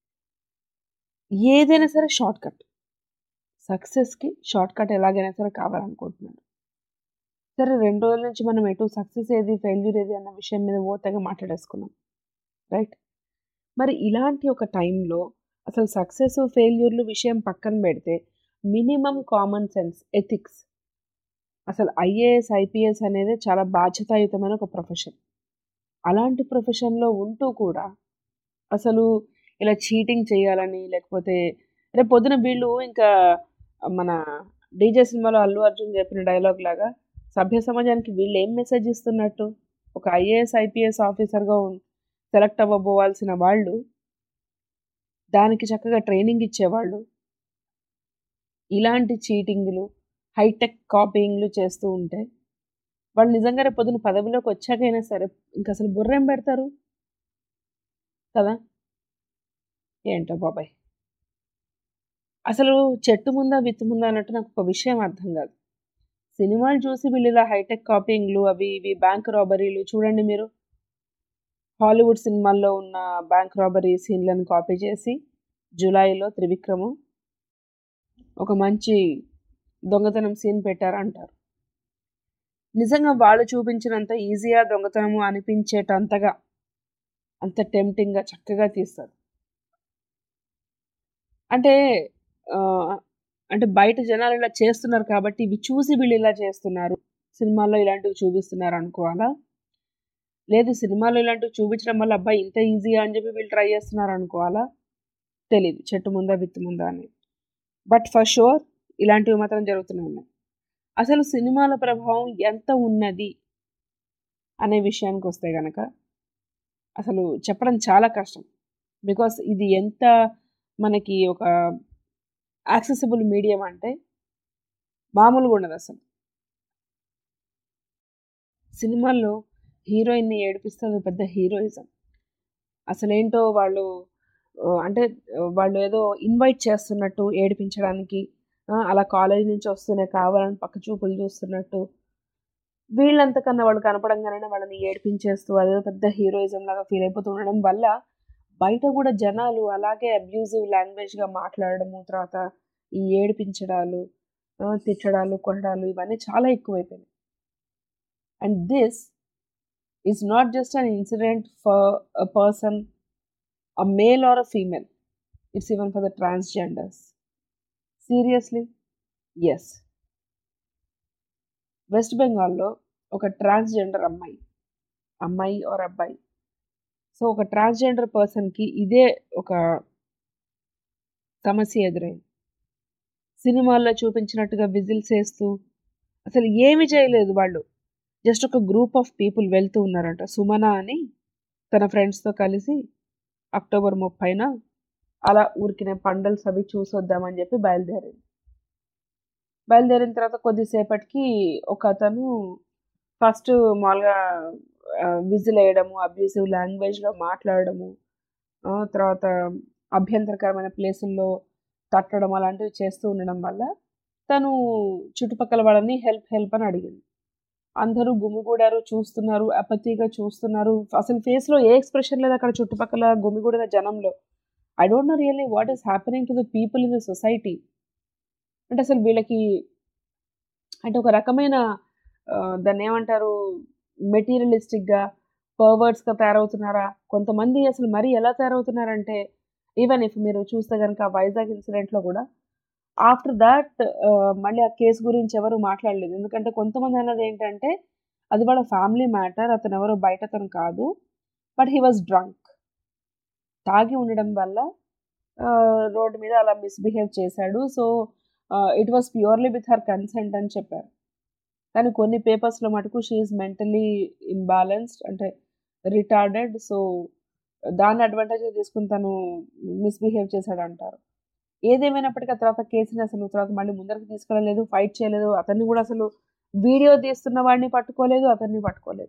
ఏదైనా సరే షార్ట్ కట్ సక్సెస్కి షార్ట్ కట్ ఎలాగైనా సరే కావాలనుకుంటున్నారు సరే రెండు రోజుల నుంచి మనం ఎటు సక్సెస్ ఏది ఫెయిల్యూర్ ఏది అన్న విషయం మీద ఓతగా మాట్లాడేసుకున్నాం రైట్ మరి ఇలాంటి ఒక టైంలో అసలు సక్సెస్ ఫెయిల్యూర్లు విషయం పక్కన పెడితే మినిమం కామన్ సెన్స్ ఎథిక్స్ అసలు ఐఏఎస్ ఐపీఎస్ అనేది చాలా బాధ్యతాయుతమైన ఒక ప్రొఫెషన్ అలాంటి ప్రొఫెషన్లో ఉంటూ కూడా అసలు ఇలా చీటింగ్ చేయాలని లేకపోతే రేపు పొద్దున వీళ్ళు ఇంకా మన డీజే సినిమాలో అల్లు అర్జున్ చెప్పిన డైలాగ్ లాగా సభ్య సమాజానికి వీళ్ళు ఏం మెసేజ్ ఇస్తున్నట్టు ఒక ఐఏఎస్ ఐపీఎస్ ఆఫీసర్గా సెలెక్ట్ అవ్వబోవాల్సిన వాళ్ళు దానికి చక్కగా ట్రైనింగ్ ఇచ్చేవాళ్ళు ఇలాంటి చీటింగ్లు హైటెక్ కాపీయింగ్లు చేస్తూ ఉంటే వాళ్ళు నిజంగా రేపు పొద్దున పదవిలోకి వచ్చాకైనా సరే ఇంక అసలు బుర్రేం పెడతారు కదా ఏంటో బాబాయ్ అసలు చెట్టు ముందా విత్తు ముందా అన్నట్టు నాకు ఒక విషయం అర్థం కాదు సినిమాలు చూసి వీళ్ళు ఇలా హైటెక్ కాపీయింగ్లు అవి ఇవి బ్యాంక్ రాబరీలు చూడండి మీరు హాలీవుడ్ సినిమాల్లో ఉన్న బ్యాంక్ రాబరీ సీన్లను కాపీ చేసి జూలైలో త్రివిక్రము ఒక మంచి దొంగతనం సీన్ పెట్టారంటారు నిజంగా వాళ్ళు చూపించినంత ఈజీగా దొంగతనము అనిపించేటంతగా అంత టెంప్టింగ్గా చక్కగా తీస్తారు అంటే అంటే బయట జనాలు ఇలా చేస్తున్నారు కాబట్టి ఇవి చూసి వీళ్ళు ఇలా చేస్తున్నారు సినిమాల్లో ఇలాంటివి చూపిస్తున్నారు అనుకోవాలా లేదు సినిమాలో ఇలాంటివి చూపించడం వల్ల అబ్బాయి ఇంత ఈజీగా అని చెప్పి వీళ్ళు ట్రై చేస్తున్నారు అనుకోవాలా తెలియదు చెట్టు ముందా విత్తు ముందా అని బట్ ఫర్ షూర్ ఇలాంటివి మాత్రం జరుగుతూనే ఉన్నాయి అసలు సినిమాల ప్రభావం ఎంత ఉన్నది అనే విషయానికి వస్తే కనుక అసలు చెప్పడం చాలా కష్టం బికాస్ ఇది ఎంత మనకి ఒక యాక్సెసిబుల్ మీడియం అంటే మామూలుగా ఉండదు అసలు సినిమాల్లో హీరోయిన్ని ఏడిపిస్తుంది పెద్ద హీరోయిజం అసలేంటో వాళ్ళు ఆ, అంటే ఆ, వాళ్ళు ఏదో ఇన్వైట్ చేస్తున్నట్టు ఏడిపించడానికి ఆ, అలా కాలేజ్ నుంచి వస్తూనే కావాలని పక్క చూపులు చూస్తున్నట్టు వీళ్ళంతకన్నా వాళ్ళు కనపడంగానే వాళ్ళని ఏడిపించేస్తూ అదేదో పెద్ద హీరోయిజం లాగా ఫీల్ అయిపోతూ ఉండడం వల్ల బయట కూడా జనాలు అలాగే అబ్యూజివ్ లాంగ్వేజ్గా మాట్లాడడము తర్వాత ఈ ఏడిపించడాలు ఆ, తిట్టడాలు కొట్టడాలు ఇవన్నీ చాలా ఎక్కువైపోయినాయి and this is not just an incident for a person a male or a female it's even for the transgenders seriously as West బెంగాల్లో ఒక ట్రాన్స్జెండర్ అమ్మాయి అమ్మాయి ఆర్ అబ్బాయి సో ఒక ట్రాన్స్జెండర్ పర్సన్కి ఇదే ఒక సమస్య ఎదురైంది సినిమాల్లో చూపించినట్టుగా విజిల్స్ వేస్తూ అసలు ఏమి చేయలేదు వాళ్ళు జస్ట్ ఒక గ్రూప్ ఆఫ్ పీపుల్ వెళ్తూ ఉన్నారంట సుమన అని తన ఫ్రెండ్స్తో కలిసి అక్టోబర్ ముప్పైన అలా ఊరికినే పండల్స్ అవి చూసొద్దామని చెప్పి బయలుదేరింది బయలుదేరిన తర్వాత కొద్దిసేపటికి ఒక అతను ఫస్ట్ మామూలుగా విజిల్ వేయడము అబ్యూసివ్ లాంగ్వేజ్లో మాట్లాడడము ఆ, తర్వాత అభ్యంతరకరమైన ప్లేసుల్లో తట్టడం అలాంటివి చేస్తూ ఉండడం వల్ల తను చుట్టుపక్కల వాళ్ళని హెల్ప్ హెల్ప్ అని అడిగింది అందరూ గుమిగూడారు చూస్తున్నారు అపతిగా చూస్తున్నారు అసలు ఫేస్లో ఏ ఎక్స్ప్రెషన్ లేదు అక్కడ చుట్టుపక్కల గుమిగూడిన జనంలో I don't know really what is happening to the people in the society అంటే అసలు వీళ్ళకి అంటే ఒక రకమైన ఆ, దాన్ని ఏమంటారు మెటీరియలిస్టిక్గా పర్వర్డ్స్గా తయారవుతున్నారా కొంతమంది అసలు మరీ ఎలా తయారవుతున్నారంటే ఈవెన్ ఇఫ్ మీరు చూస్తే కనుక వైజాగ్ ఇన్సిడెంట్లో కూడా ఆఫ్టర్ దాట్ మళ్ళీ ఆ కేసు గురించి ఎవరు మాట్లాడలేదు ఎందుకంటే కొంతమంది అన్నది ఏంటంటే అది వాళ్ళ ఫ్యామిలీ మ్యాటర్ అతను ఎవరో బయట అతను కాదు బట్ హీ వాజ్ డ్రంక్ తాగి ఉండడం వల్ల రోడ్డు మీద అలా మిస్బిహేవ్ చేశాడు so it was purely with her consent అని చెప్పారు కానీ కొన్ని పేపర్స్లో మటుకు షీఈ్ మెంటలీ ఇంబ్యాలెన్స్డ్ అంటే రిటార్డెడ్ సో దాన్ని అడ్వాంటేజ్ తీసుకుని తను మిస్బిహేవ్ చేశాడు అంటారు ఏదేమైనప్పటికీ ఆ తర్వాత కేసుని అసలు తర్వాత మళ్ళీ ముందరికి తీసుకెళ్ళలేదు ఫైట్ చేయలేదు అతన్ని కూడా అసలు వీడియో తీస్తున్న వాడిని పట్టుకోలేదు అతన్ని పట్టుకోలేదు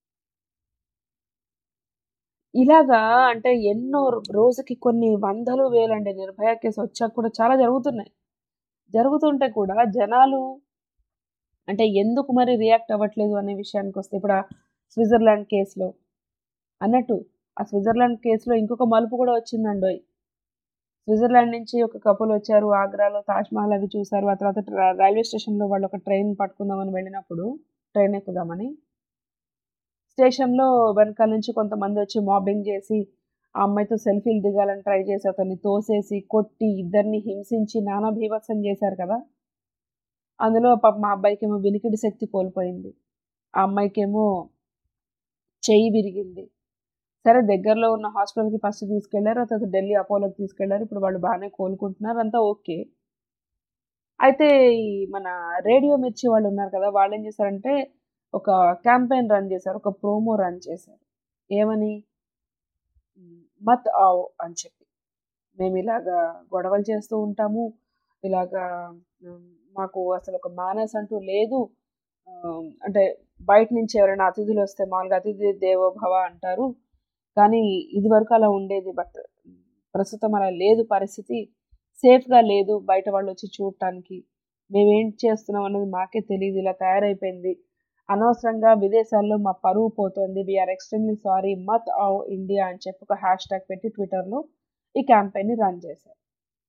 ఇలాగా అంటే ఎన్నో రోజుకి కొన్ని వందలు వేలండి నిర్భయ కేసు వచ్చాక కూడా చాలా జరుగుతున్నాయి జరుగుతుంటే కూడా జనాలు అంటే ఎందుకు మరి రియాక్ట్ అవ్వట్లేదు అనే విషయానికి వస్తే ఇప్పుడు ఆ స్విట్జర్లాండ్ కేసులో అన్నట్టు ఆ స్విట్జర్లాండ్ కేసులో ఇంకొక మలుపు కూడా వచ్చిందండి స్విట్జర్లాండ్ నుంచి ఒక కపుల్ వచ్చారు ఆగ్రాలో తాజ్మహల్ అవి చూసారు ఆ తర్వాత ట్ర- రైల్వే స్టేషన్లో వాళ్ళు ఒక ట్రైన్ పట్టుకుందామని వెళ్ళినప్పుడు ట్రైన్ ఎక్కుదామని స్టేషన్లో వెనకాల నుంచి కొంతమంది వచ్చి మాబింగ్ చేసి ఆ అమ్మాయితో సెల్ఫీలు దిగాలని ట్రై చేసి అతన్ని తోసేసి కొట్టి ఇద్దరిని హింసించి నానా భీభత్సం చేశారు కదా అందులో పాప మా అబ్బాయికి ఏమో వినికిడి శక్తి కోల్పోయింది ఆ అమ్మాయికేమో చెయ్యి విరిగింది సరే దగ్గరలో ఉన్న హాస్పిటల్కి ఫస్ట్ తీసుకెళ్లారు ఆ తర్వాత ఢిల్లీ అపోలోకి తీసుకెళ్లారు ఇప్పుడు వాళ్ళు బాగానే కోలుకుంటున్నారు అంతా ఓకే అయితే ఈ మన రేడియో మిర్చి వాళ్ళు ఉన్నారు కదా వాళ్ళు ఏం చేశారంటే ఒక క్యాంపెయిన్ రన్ చేశారు ఒక ప్రోమో రన్ చేశారు ఏమని మత్ ఆవ్ అని చెప్పి మేము ఇలాగా గొడవలు చేస్తూ ఉంటాము ఇలాగా ఉమ్, మాకు అసలు ఒక మేనర్స్ అంటూ లేదు ఆ, అంటే బయట నుంచి ఎవరైనా అతిథులు వస్తే మామూలుగా అతిథి దేవో భవ అంటారు కానీ ఇది వరకు అలా ఉండేది బట్ ప్రస్తుతం అలా లేదు పరిస్థితి సేఫ్గా లేదు బయట వాళ్ళు వచ్చి చూడటానికి మేమేం చేస్తున్నాం అన్నది మాకే తెలియదు ఇలా తయారైపోయింది అనవసరంగా విదేశాల్లో మా పరువు పోతుంది వీఆర్ ఎక్స్ట్రీమ్లీ సారీ మత్ ఆవ్ ఇండియా అని చెప్పి ఒక హ్యాష్ ట్యాగ్ పెట్టి ట్విట్టర్లో ఈ క్యాంపెయిన్ని రన్ చేశారు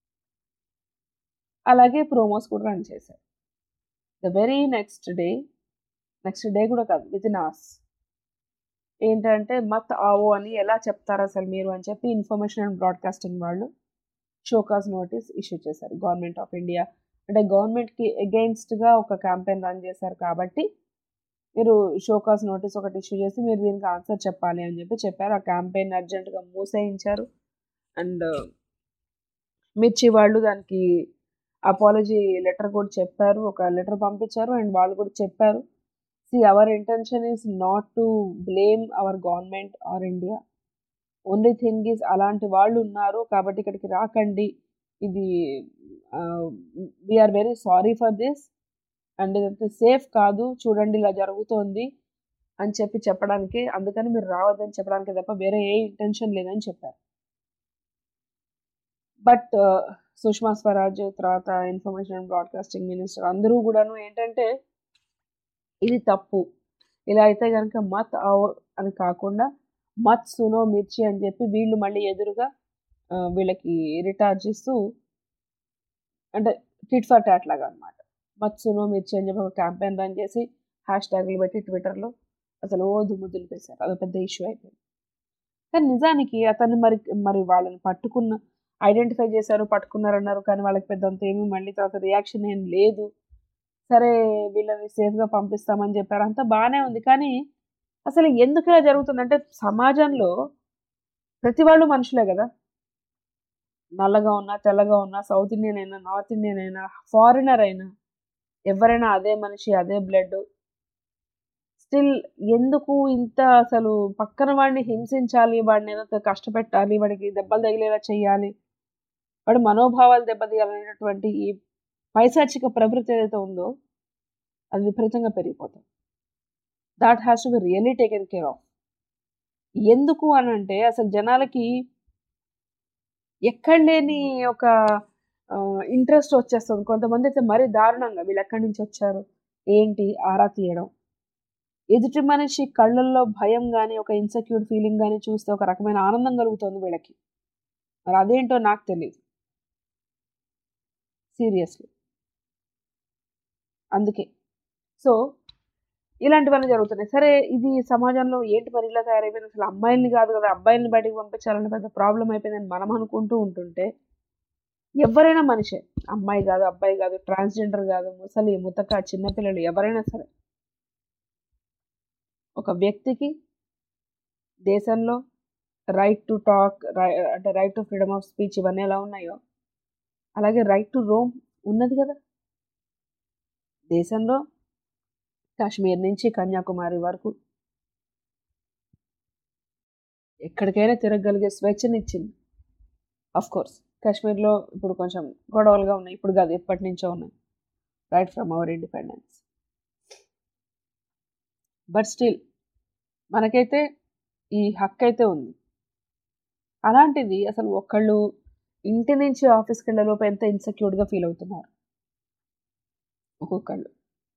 అలాగే ప్రోమోస్ కూడా రన్ చేశారు the very next day next day కూడా కాదు విత్ ఇన్ అవర్స్ ఏంటంటే మత్ ఆవో అని ఎలా చెప్తారు అసలు మీరు అని చెప్పి ఇన్ఫర్మేషన్ అండ్ బ్రాడ్కాస్టింగ్ వాళ్ళు షోకాస్ నోటీస్ ఇష్యూ చేశారు గవర్నమెంట్ ఆఫ్ ఇండియా అంటే గవర్నమెంట్కి అగెయిన్స్ట్గా ఒక క్యాంపెయిన్ రన్ చేశారు కాబట్టి మీరు షోకాస్ నోటీస్ ఒకటి ఇష్యూ చేసి మీరు దీనికి ఆన్సర్ చెప్పాలి అని చెప్పి చెప్పారు ఆ క్యాంపెయిన్ అర్జెంటుగా మూసేయించారు అండ్ మిర్చి వాళ్ళు దానికి అపాలజీ లెటర్ కూడా చెప్పారు ఒక లెటర్ పంపించారు అండ్ వాళ్ళు కూడా చెప్పారు see our intention is not to blame our government or India only thing is అలాంటి వాళ్ళు ఉన్నారు కాబట్టి ఇక్కడికి రాకండి ఇది we are very sorry for this and ఇదంతా సేఫ్ కాదు చూడండి ఇలా జరుగుతోంది అని చెప్పి చెప్పడానికి అందుకని మీరు రావద్దని చెప్పడానికి తప్ప వేరే ఏ ఇంటెన్షన్ లేదని చెప్పారు బట్ సుష్మా స్వరాజ్ తర్వాత ఇన్ఫర్మేషన్ అండ్ బ్రాడ్కాస్టింగ్ మినిస్టర్ అందరూ కూడాను ఏంటంటే ఇది తప్పు ఇలా అయితే కనుక మత్ ఆవ్ అని కాకుండా మత్ సునో మిర్చి అని చెప్పి వీళ్ళు మళ్ళీ ఎదురుగా ఆ, వీళ్ళకి రిటార్జ్ ఇస్తూ అంటే టిట్ ఫర్ టాట్ లాగా అనమాట మత్ సునో మిర్చి అని చెప్పి ఒక క్యాంపెయిన్ రన్ చేసి హ్యాష్ ట్యాగ్లు పెట్టి ట్విట్టర్లో అసలు ఓ దుమ్ము దులిపేశారు అది పెద్ద ఇష్యూ అయిపోయింది కానీ నిజానికి అతన్ని మరి మరి వాళ్ళని పట్టుకున్న ఐడెంటిఫై చేశారు పట్టుకున్నారన్నారు కానీ వాళ్ళకి పెద్దంత ఏమీ మళ్ళీ తర్వాత రియాక్షన్ ఏం లేదు సరే వీళ్ళని సేఫ్గా పంపిస్తామని చెప్పారు అంతా బాగానే ఉంది కానీ అసలు ఎందుకు ఇలా జరుగుతుందంటే సమాజంలో ప్రతి వాళ్ళు మనుషులే కదా నల్లగా ఉన్నా తెల్లగా ఉన్నా సౌత్ ఇండియన్ అయినా నార్త్ ఇండియన్ అయినా ఫారినర్ అయినా ఎవరైనా అదే మనిషి అదే బ్లడ్ స్టిల్ ఎందుకు ఇంత అసలు పక్కన వాడిని హింసించాలి వాడిని ఏదో కష్టపెట్టాలి వాడికి దెబ్బలు తగిలేలా చేయాలి వాడి మనోభావాలు దెబ్బతీయాలనేటటువంటి ఈ పైశాచిక ప్రవృత్తి ఏదైతే ఉందో అది విపరీతంగా పెరిగిపోతుంది that has to be really taken care of ఎందుకు అని అంటే అసలు జనాలకి ఎక్కడ లేని ఒక ఇంట్రెస్ట్ వచ్చేస్తుంది కొంతమంది అయితే మరీ దారుణంగా వీళ్ళు ఎక్కడి నుంచి వచ్చారు ఏంటి ఆరా తీయడం ఎదుటి మనిషి కళ్ళల్లో భయం కానీ ఒక ఇన్సెక్యూర్ ఫీలింగ్ కానీ చూస్తే ఒక రకమైన ఆనందం కలుగుతుంది వీళ్ళకి మరి అదేంటో నాకు తెలియదు సీరియస్లీ అందుకే సో ఇలాంటివన్నీ జరుగుతున్నాయి సరే ఇది సమాజంలో ఏంటి మరి ఇలా తయారైపోయింది అసలు అమ్మాయిల్ని కాదు కదా అబ్బాయిల్ని బయటికి పంపించాలని పెద్ద ప్రాబ్లం అయిపోయిందని మనం అనుకుంటూ ఉంటుంటే ఎవరైనా మనిషే అమ్మాయి కాదు అబ్బాయి కాదు ట్రాన్స్జెండర్ కాదు ముసలి ముతక చిన్నపిల్లలు ఎవరైనా సరే ఒక వ్యక్తికి దేశంలో రైట్ టు టాక్ అంటే right to freedom of speech ఇవన్నీ ఎలా ఉన్నాయో అలాగే రైట్ టు రోమ్ ఉన్నది కదా దేశంలో కాశ్మీర్ నుంచి కన్యాకుమారి వరకు ఎక్కడికైనా తిరగగలిగే స్వేచ్ఛనిచ్చింది అఫ్ కోర్స్ కాశ్మీర్లో ఇప్పుడు కొంచెం గొడవలుగా ఉన్నాయి ఇప్పుడు కాదు ఎప్పటి నుంచో ఉన్నాయి right from our independence but still మనకైతే ఈ హక్కు అయితే ఉంది అలాంటిది అసలు ఒక్కళ్ళు ఇంటి నుంచి ఆఫీస్కి వెళ్ళలోపు ఎంత ఇన్సెక్యూర్డ్గా ఫీల్ అవుతున్నారు ఒక్కొక్కళ్ళు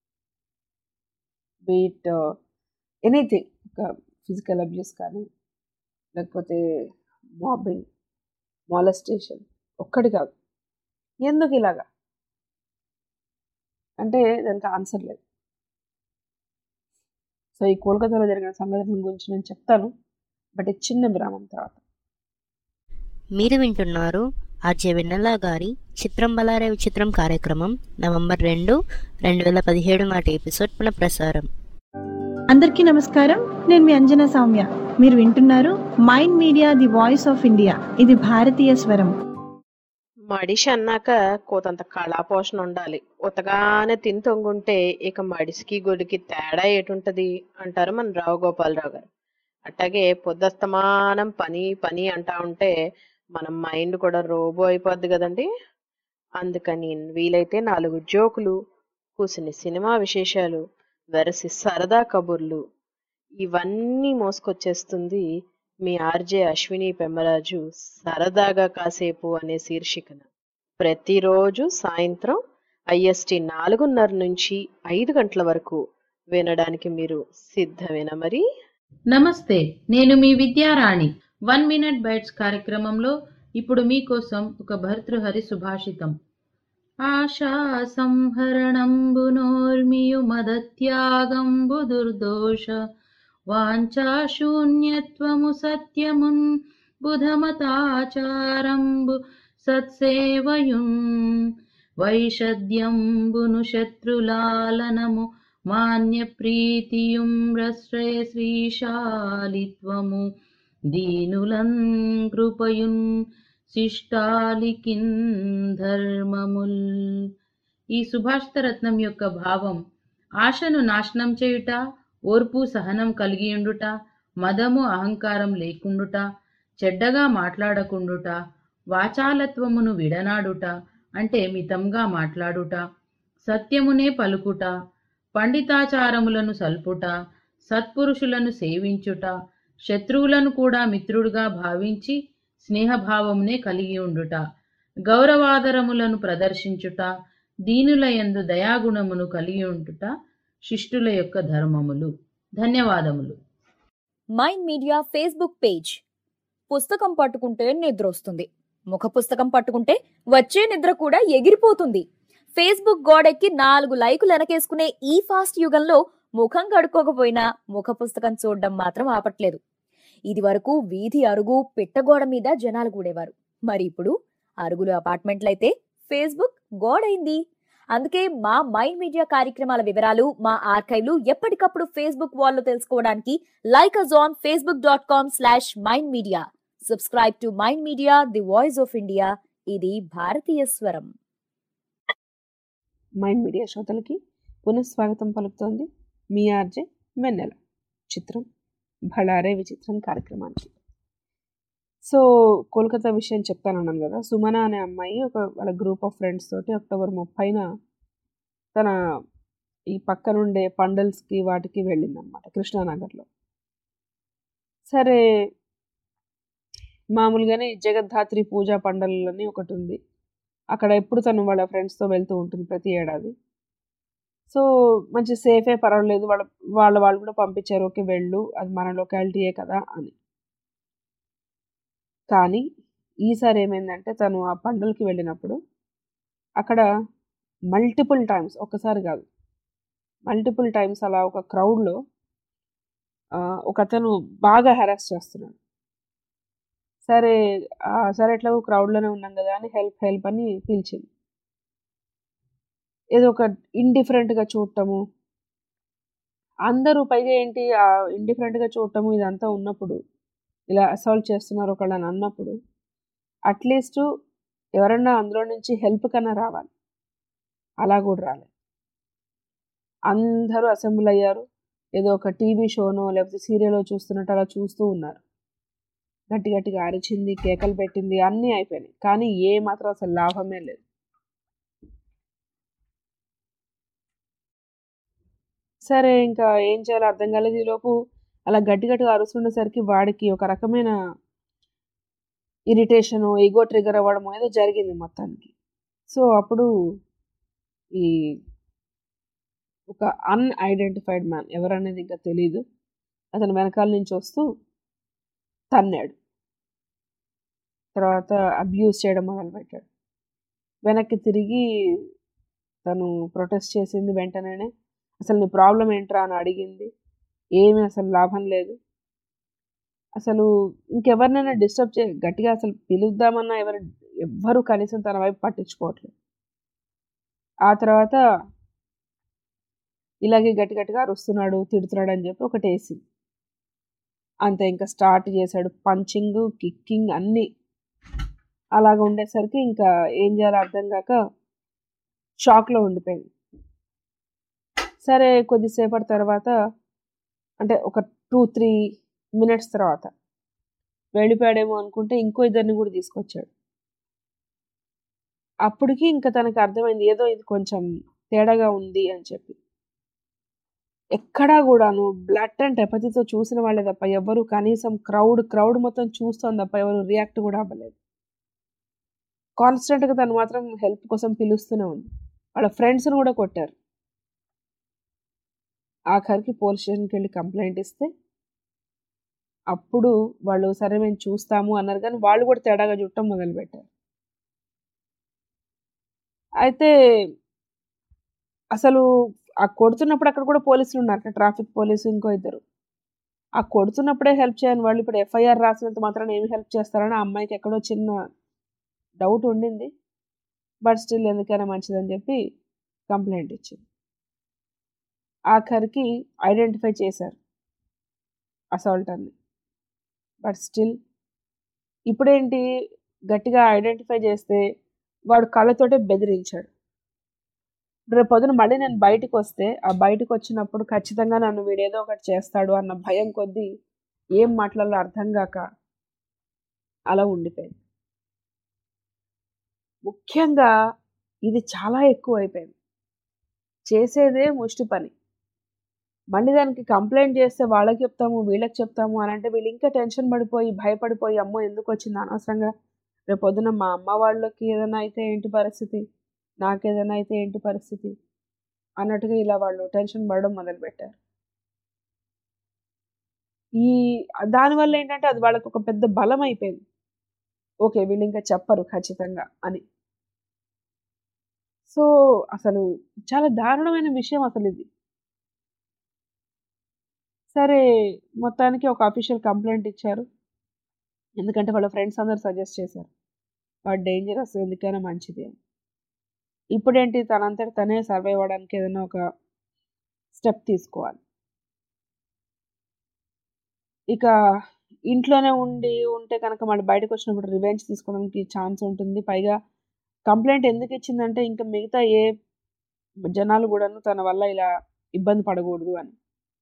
బీట్ ఎనీథింగ్ ఒక ఫిజికల్ అబ్యూస్ కానీ లేకపోతే మాబింగ్ మాలస్టేషన్ ఒక్కటి కాదు ఎందుకు ఇలాగా అంటే దానికి ఆన్సర్ లేదు సో ఈ కోల్కతాలో జరిగిన సంఘటన గురించి నేను చెప్తాను బట్ ఈ చిన్న విరామం తర్వాత మీరు వింటున్నారు ఆర్జే వెన్నెల గారి చిత్రం బలారే విచిత్రం కార్యక్రమం నవంబర్ రెండు రెండు వేల పదిహేడు నాటి ఎపిసోడ్ పునఃప్రసారం అందరికీ నమస్కారం నేను మీ అంజనా సౌమ్య మీరు వింటున్నారు Mind Media the voice of India ఇది భారతీయ స్వరం మడిషి అన్నాక కోతంత కళాపోషణ ఉండాలి ఉతగానే తిని తొంగుంటే ఇక మడిసికి గొడికి తేడా ఏటుంటది అంటారు మన రావు గోపాలరావు గారు అట్లాగే పొద్దస్తమానం పని పని అంటా ఉంటే మన మైండ్ కూడా రోబో అయిపోద్ది కదండి అందుకని వీలైతే నాలుగు జోకులు కూసిని సినిమా విశేషాలు వెరసి సరదా కబుర్లు ఇవన్నీ మోసుకొచ్చేస్తుంది మీ ఆర్జే అశ్విని పెమ్మరాజు సరదాగా కాసేపు అనే శీర్షికన ప్రతిరోజు సాయంత్రం ఐఎస్టి నాలుగున్నర నుంచి ఐదు గంటల వరకు వినడానికి మీరు సిద్ధమేనా మరి నమస్తే నేను మీ విద్యారాణి వన్ మినిట్ బైట్స్ కార్యక్రమంలో ఇప్పుడు మీకోసం ఒక భర్తృహరి సుభాషితం ఆశా సంహరణంబునోర్మియు మదత్యాగంబు దుర్దోష వాంఛాశూన్యత్వము సత్యమున్ బుధమతాచారంబు సత్సేవయున్ వైషద్యంబును శత్రులాలనము మాన్య ప్రీతియుం రశ్రయ శ్రీశాలిత్వము దీనులన్ కృపయున్ శిష్టాలికిన్ ధర్మముల్ ఈ సుభాషిత రత్నం యొక్క భావం ఆశను నాశనం చేయుట ఓర్పు సహనం కలిగియుండుట మదము అహంకారం లేకుండుట చెడ్డగా మాట్లాడకుండుట వాచాలత్వమును విడనాడుట అంటే మితంగా మాట్లాడుట సత్యమునే పలుకుట పండితాచారములను సల్పుట సత్పురుషులను సేవించుట శత్రువులను కూడా మిత్రుడుగా భావించి స్నేహభావమునే కలిగి ఉండుట గౌరవాదరములను ప్రదర్శించుట దీనుల యందు దయాగుణమును కలిగి ఉండుట శిష్టుల యొక్క ధర్మములు ధన్యవాదములు మైండ్ మీడియా ఫేస్బుక్ పేజ్ పుస్తకం పట్టుకుంటే నిద్ర వస్తుంది ముఖ పుస్తకం పట్టుకుంటే వచ్చే నిద్ర కూడా ఎగిరిపోతుంది ఫేస్బుక్ గోడెక్కి నాలుగు లైకులు వెనకేసుకునే ఈ ఫాస్ట్ యుగంలో ముఖం కడుక్కోకపోయినా ముఖ పుస్తకం చూడడం మాత్రం ఆపట్లేదు ఇది వరకు వీధి అరుగు పిట్టగోడ మీద జనాలు కూడేవారు మరి ఇప్పుడు అరుగులు అపార్ట్మెంట్లయితే ఫేస్బుక్ గోడైంది అందుకే మా మైండ్ మీడియా కార్యక్రమాల వివరాలు మా ఆర్కైవ్లు ఎప్పటికప్పుడు ఫేస్బుక్ వాల్లో తెలుసుకోవడానికి like us on Facebook dot com slash Mind Media subscribe to mind Media the voice of India ఇది భారతీయ స్వరం మైండ్ మీడియా శ్రోతలకి పునఃస్వాగతం పలుకుతోంది మీ ఆర్జే వెన్నెల చిత్రం భళారే విచిత్రం కార్యక్రమానికి సో కోల్కతా విషయం చెప్తానన్నాను కదా సుమన అనే అమ్మాయి ఒక వాళ్ళ గ్రూప్ ఆఫ్ ఫ్రెండ్స్ తోటి అక్టోబర్ ముప్పైన తన ఈ పక్కనుండే పండల్స్కి వాటికి వెళ్ళిందనమాట కృష్ణానగర్లో సరే మామూలుగానే జగద్ధాత్రి పూజా పండల్ అని ఒకటి ఉంది అక్కడ ఎప్పుడు తను వాళ్ళ ఫ్రెండ్స్తో వెళ్తూ ఉంటుంది ప్రతి ఏడాది సో మంచి సేఫే పర్వాలేదు వాళ్ళ వాళ్ళ వాళ్ళు కూడా పంపించారు ఓకే వెళ్ళు అది మన లొకాలిటీయే కదా అని కానీ ఈసారి ఏమైందంటే తను ఆ పండుగకి వెళ్ళినప్పుడు అక్కడ మల్టిపుల్ టైమ్స్ ఒక్కసారి కాదు మల్టిపుల్ టైమ్స్ అలా ఒక క్రౌడ్లో ఒక అతను బాగా హెరాస్ చేస్తున్నాడు సరే ఆ, సరే ఎట్లా క్రౌడ్లోనే ఉన్నాం కదా అని హెల్ప్ హెల్ప్ అని పిలిచింది ఏదో ఒక ఇండిఫరెంట్గా చూడటము అందరూ పైగా ఏంటి ఆ ఇండిఫరెంట్గా చూడటము ఇదంతా ఉన్నప్పుడు ఇలా అసాల్ట్ చేస్తున్నారు ఒకళ్ళని అన్నప్పుడు అట్లీస్ట్ ఎవరన్నా అందులో నుంచి హెల్ప్ కన్నా రావాలి అలా కూడా రాలేదు అందరూ అసెంబ్ల్ అయ్యారు ఏదో ఒక టీవీ షోనో లేకపోతే సీరియలో చూస్తున్నట్టు అలా చూస్తూ ఉన్నారు గట్టి గట్టిగా అరిచింది కేకలు పెట్టింది అన్నీ అయిపోయినాయి కానీ ఏ మాత్రం అసలు లాభమే లేదు సరే ఇంకా ఏం చేయాలో అర్థం కాలేదు ఈలోపు అలా గట్టి గట్టిగా అరుస్తుండేసరికి వాడికి ఒక రకమైన ఇరిటేషన్ ఈగో ట్రిగర్ అవ్వడం ఏదో జరిగింది మొత్తానికి సో అప్పుడు ఈ ఒక అన్ఐడెంటిఫైడ్ మ్యాన్ ఎవరనేది ఇంకా తెలియదు అతను వెనకాల నుంచి వస్తూ తన్నాడు తర్వాత అబ్యూస్ చేయడం మొదలుపెట్టాడు వెనక్కి తిరిగి తను ప్రొటెస్ట్ చేసింది వెంటనే అసలు నీ ప్రాబ్లం ఏంట్రా అని అడిగింది ఏమీ అసలు లాభం లేదు అసలు ఇంకెవరినైనా డిస్టర్బ్ చే గట్టిగా అసలు పిలుద్దామన్నా ఎవరు ఎవ్వరు కనీసం తన వైపు పట్టించుకోవట్లేదు ఆ తర్వాత ఇలాగే గట్టి గట్టిగా అరుస్తున్నాడు తిడుతున్నాడు అని చెప్పి ఒకటి వేసింది అంతే ఇంకా స్టార్ట్ చేశాడు పంచింగ్ కిక్కింగ్ అన్నీ అలాగ ఉండేసరికి ఇంకా ఏం చేయాలో అర్థం కాక షాక్లో ఉండిపోయింది సరే కొద్దిసేపటి తర్వాత అంటే ఒక టూ త్రీ మినిట్స్ తర్వాత వెళ్ళిపోయాడేమో అనుకుంటే ఇంకో ఇద్దరిని కూడా తీసుకొచ్చాడు అప్పటికి ఇంకా తనకు అర్థమైంది ఏదో ఇది కొంచెం తేడాగా ఉంది అని చెప్పి ఎక్కడా కూడాను బ్లడ్ అండ్ టెపతితో చూసిన వాళ్ళే తప్ప ఎవరు కనీసం క్రౌడ్ క్రౌడ్ మొత్తం చూస్తోంది తప్ప ఎవరు రియాక్ట్ కూడా అవ్వలేదు కాన్స్టెంట్గా తను మాత్రం హెల్ప్ కోసం పిలుస్తూనే ఉంది వాళ్ళ ఫ్రెండ్స్ని కూడా కొట్టారు ఆఖరికి పోలీస్ స్టేషన్కి వెళ్ళి కంప్లైంట్ ఇస్తే అప్పుడు వాళ్ళు సరే మేము చూస్తాము అన్నారు కానీ వాళ్ళు కూడా తేడాగా చుట్టం మొదలుపెట్టారు అయితే అసలు ఆ కొడుతున్నప్పుడు అక్కడ కూడా పోలీసులు ఉన్నారు ట్రాఫిక్ పోలీసు ఇంకో ఇద్దరు ఆ కొడుతున్నప్పుడే హెల్ప్ చేయని వాళ్ళు ఇప్పుడు ఎఫ్ఐఆర్ రాసినంత మాత్రాన ఏమి హెల్ప్ చేస్తారని ఆ అమ్మాయికి ఎక్కడో చిన్న డౌట్ ఉండింది బట్ స్టిల్ ఎందుకైనా మంచిదని చెప్పి కంప్లైంట్ ఇచ్చింది ఆఖరికి ఐడెంటిఫై చేశారు అసాల్టర్ని బట్ స్టిల్ ఇప్పుడేంటి గట్టిగా ఐడెంటిఫై చేస్తే వాడు కళ్ళతోటే బెదిరించాడు రేపు పొద్దున మళ్ళీ నేను బయటకు వస్తే ఆ బయటకు వచ్చినప్పుడు ఖచ్చితంగా నన్ను వీడేదో ఒకటి చేస్తాడు అన్న భయం కొద్దీ ఏం మాట్లాడాలో అర్థం కాక అలా ఉండిపోయింది ముఖ్యంగా ఇది చాలా ఎక్కువ అయిపోయింది చేసేదే ముష్టి పని మళ్ళీ దానికి కంప్లైంట్ చేస్తే వాళ్ళకి చెప్తాము వీళ్ళకి చెప్తాము అని అంటే వీళ్ళు ఇంకా టెన్షన్ పడిపోయి భయపడిపోయి అమ్మో ఎందుకు వచ్చింది అనవసరంగా రేపు పొద్దున మా అమ్మ వాళ్ళకి ఏదైనా అయితే ఏంటి పరిస్థితి నాకు ఏదైనా అయితే ఏంటి పరిస్థితి అన్నట్టుగా ఇలా వాళ్ళు టెన్షన్ పడడం మొదలుపెట్టారు ఈ దానివల్ల ఏంటంటే అది వాళ్ళకి ఒక పెద్ద బలం అయిపోయింది ఓకే వీళ్ళు ఇంకా చెప్పరు ఖచ్చితంగా అని సో అసలు చాలా దారుణమైన విషయం అసలు ఇది సరే మొత్తానికి ఒక అఫీషియల్ కంప్లైంట్ ఇచ్చారు ఎందుకంటే వాళ్ళ ఫ్రెండ్స్ అందరు సజెస్ట్ చేశారు వాడు డేంజరస్ ఎందుకైనా మంచిది అని ఇప్పుడేంటి తనంతట తనే సర్వైవ్ అవ్వడానికి ఏదైనా ఒక స్టెప్ తీసుకోవాలి ఇక ఇంట్లోనే ఉండి ఉంటే కనుక మళ్ళీ బయటకు వచ్చినప్పుడు రివెంజ్ తీసుకోవడానికి ఛాన్స్ ఉంటుంది పైగా కంప్లైంట్ ఎందుకు ఇచ్చిందంటే ఇంకా మిగతా ఏ జనాలు కూడాను తన వల్ల ఇలా ఇబ్బంది పడకూడదు అని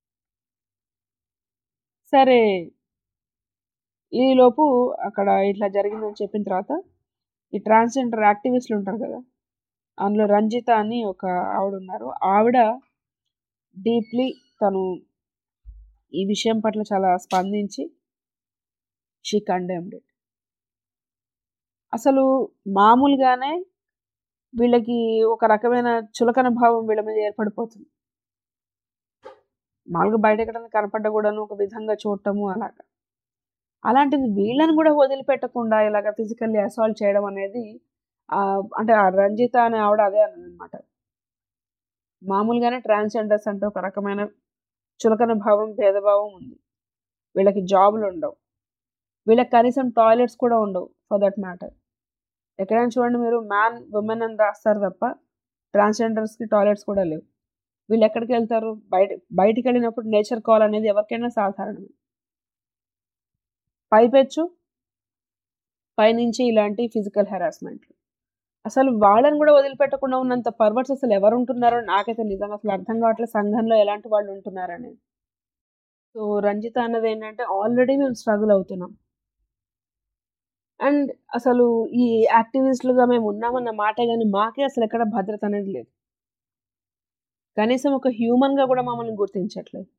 సరే ఈలోపు అక్కడ ఇట్లా జరిగిందని చెప్పిన తర్వాత ఈ ట్రాన్స్జెండర్ యాక్టివిస్టులు ఉంటారు కదా అందులో రంజిత అని ఒక ఆవిడ ఉన్నారు ఆవిడ డీప్లీ తను ఈ విషయం పట్ల చాలా స్పందించి షీ కండెమ్డ్ ఇట్ అసలు మామూలుగానే వీళ్ళకి ఒక రకమైన చులకన భావం వీళ్ళ మీద ఏర్పడిపోతుంది మామూలుగా బయట ఎక్కడైనా కనపడ్డ కూడాను ఒక విధంగా చూడటము అలాగా అలాంటిది వీళ్ళని కూడా వదిలిపెట్టకుండా ఇలాగ ఫిజికల్లీ అసాల్ట్ చేయడం అనేది అంటే ఆ రంజిత అనే ఆవిడ అదే అన్నమాట మామూలుగానే ట్రాన్స్జెండర్స్ అంటే ఒక రకమైన చులకన భావం భేదభావం ఉంది వీళ్ళకి జాబులు ఉండవు వీళ్ళకి కనీసం టాయిలెట్స్ కూడా ఉండవు ఫర్ దట్ మ్యాటర్ ఎక్కడైనా చూడండి మీరు మ్యాన్ ఉమెన్ అని రాస్తారు తప్ప ట్రాన్స్జెండర్స్కి టాయిలెట్స్ కూడా లేవు వీళ్ళు ఎక్కడికి వెళ్తారు బయట బయటికి వెళ్ళినప్పుడు నేచర్ కాల్ అనేది ఎవరికైనా సాధారణమే పైపెచ్చు పైనుంచి ఇలాంటి ఫిజికల్ హెరాస్మెంట్లు అసలు వాళ్ళని కూడా వదిలిపెట్టకుండా ఉన్నంత పర్వర్స్ అసలు ఎవరు ఉంటున్నారో నాకైతే నిజంగా అసలు అర్థం కావట్లేదు సంఘంలో ఎలాంటి వాళ్ళు ఉంటున్నారనేది సో రంజిత అన్నది ఏంటంటే ఆల్రెడీ మేము స్ట్రగుల్ అవుతున్నాం అండ్ అసలు ఈ యాక్టివిస్టులుగా మేము ఉన్నామన్న మాటే కానీ మాకే అసలు ఎక్కడ భద్రత అనేది లేదు కనీసం ఒక హ్యూమన్గా కూడా మమ్మల్ని గుర్తించట్లేదు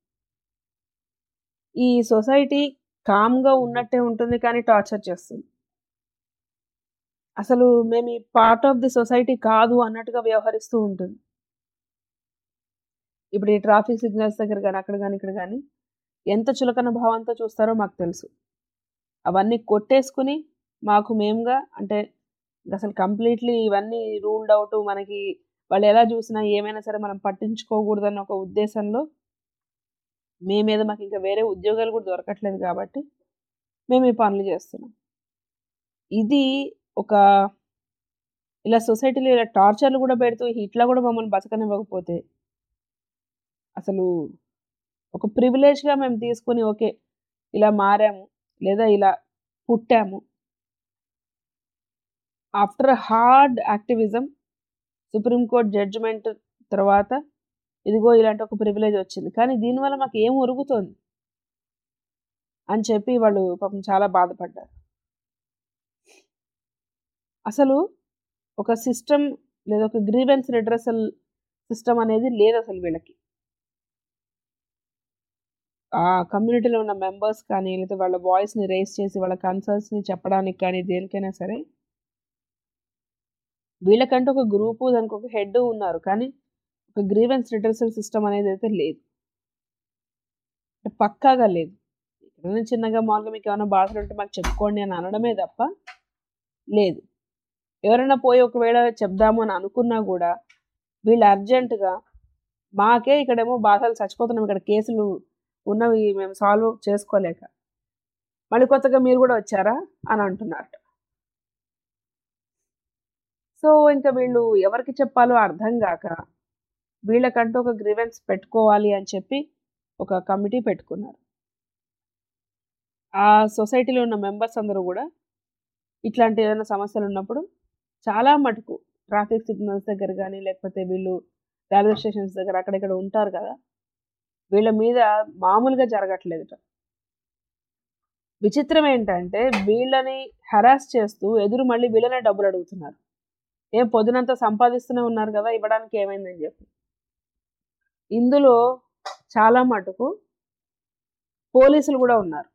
ఈ సొసైటీ కామ్గా ఉన్నట్టే ఉంటుంది కానీ టార్చర్ చేస్తుంది అసలు మేము ఈ పార్ట్ ఆఫ్ ది సొసైటీ కాదు అన్నట్టుగా వ్యవహరిస్తూ ఉంటుంది ఇప్పుడు ఈ ట్రాఫిక్ సిగ్నల్స్ దగ్గర కానీ అక్కడ కానీ ఇక్కడ కానీ ఎంత చులకన భావంతో చూస్తారో మాకు తెలుసు అవన్నీ కొట్టేసుకుని మాకు మేముగా అంటే అసలు కంప్లీట్లీ ఇవన్నీ రూల్డ్ అవుట్ మనకి వాళ్ళు ఎలా చూసినా ఏమైనా సరే మనం పట్టించుకోకూడదన్న ఒక ఉద్దేశంలో మీ మీద మాకు ఇంకా వేరే ఉద్యోగాలు కూడా దొరకట్లేదు కాబట్టి మేము ఈ పనులు చేస్తున్నాం ఇది ఒక ఇలా సొసైటీలో ఇలా టార్చర్లు కూడా పెడుతూ ఇట్లా కూడా మమ్మల్ని బతకనివ్వకపోతే అసలు ఒక ప్రివిలేజ్గా మేము తీసుకుని ఓకే ఇలా మారాము లేదా ఇలా పుట్టాము after hard activism Supreme Court judgement తర్వాత ఇదిగో ఇలాంటి ఒక ప్రివిలేజ్ వచ్చింది కానీ దీనివల్ల మాకు ఏం ఒరుగుతోంది అని చెప్పి వాళ్ళు పాపం చాలా బాధపడ్డారు అసలు ఒక సిస్టమ్ లేదా ఒక గ్రీవెన్స్ రిడ్రసల్ సిస్టమ్ అనేది లేదు అసలు వీళ్ళకి ఆ కమ్యూనిటీలో ఉన్న మెంబర్స్ కానీ లేదా వాళ్ళ వాయిస్ని రేస్ చేసి వాళ్ళ కన్సర్న్స్ని చెప్పడానికి కానీ దేనికైనా సరే వీళ్ళకంటే ఒక గ్రూపు దానికి ఒక హెడ్ ఉన్నారు కానీ ఒక గ్రీవెన్స్ రిడ్రసల్ సిస్టమ్ అనేది అయితే లేదు పక్కాగా లేదు ఎక్కడైనా చిన్నగా మామూలుగా మీకు ఏమైనా బాధలు ఉంటే మాకు చెప్పుకోండి అని అనడమే తప్ప లేదు ఎవరైనా పోయి ఒకవేళ చెప్దాము అని అనుకున్నా కూడా వీళ్ళు అర్జెంటుగా మాకే ఇక్కడేమో బాధలు చచ్చిపోతున్నాం ఇక్కడ కేసులు ఉన్నవి మేము సాల్వ్ చేసుకోలేక మళ్ళీ కొత్తగా మీరు కూడా వచ్చారా అని అంటున్నారు సో ఇంకా వీళ్ళు ఎవరికి చెప్పాలో అర్థం కాక వీళ్ళకంటూ ఒక గ్రీవెన్స్ పెట్టుకోవాలి అని చెప్పి ఒక కమిటీ పెట్టుకున్నారు ఆ సొసైటీలో ఉన్న మెంబర్స్ అందరూ కూడా ఇట్లాంటి ఏదైనా సమస్యలు ఉన్నప్పుడు చాలా మటుకు ట్రాఫిక్ సిగ్నల్స్ దగ్గర కానీ లేకపోతే వీళ్ళు రైల్వే స్టేషన్స్ దగ్గర అక్కడిక్కడ ఉంటారు కదా వీళ్ళ మీద మామూలుగా జరగట్లేదుట విచిత్రం ఏంటంటే వీళ్ళని హరాస్ చేస్తూ ఎదురు మళ్ళీ వీళ్ళనే డబ్బులు అడుగుతున్నారు ఏం పొద్దునంతా సంపాదిస్తూనే ఉన్నారు కదా ఇవ్వడానికి ఏమైందని చెప్పి ఇందులో చాలా మటుకు పోలీసులు కూడా ఉన్నారు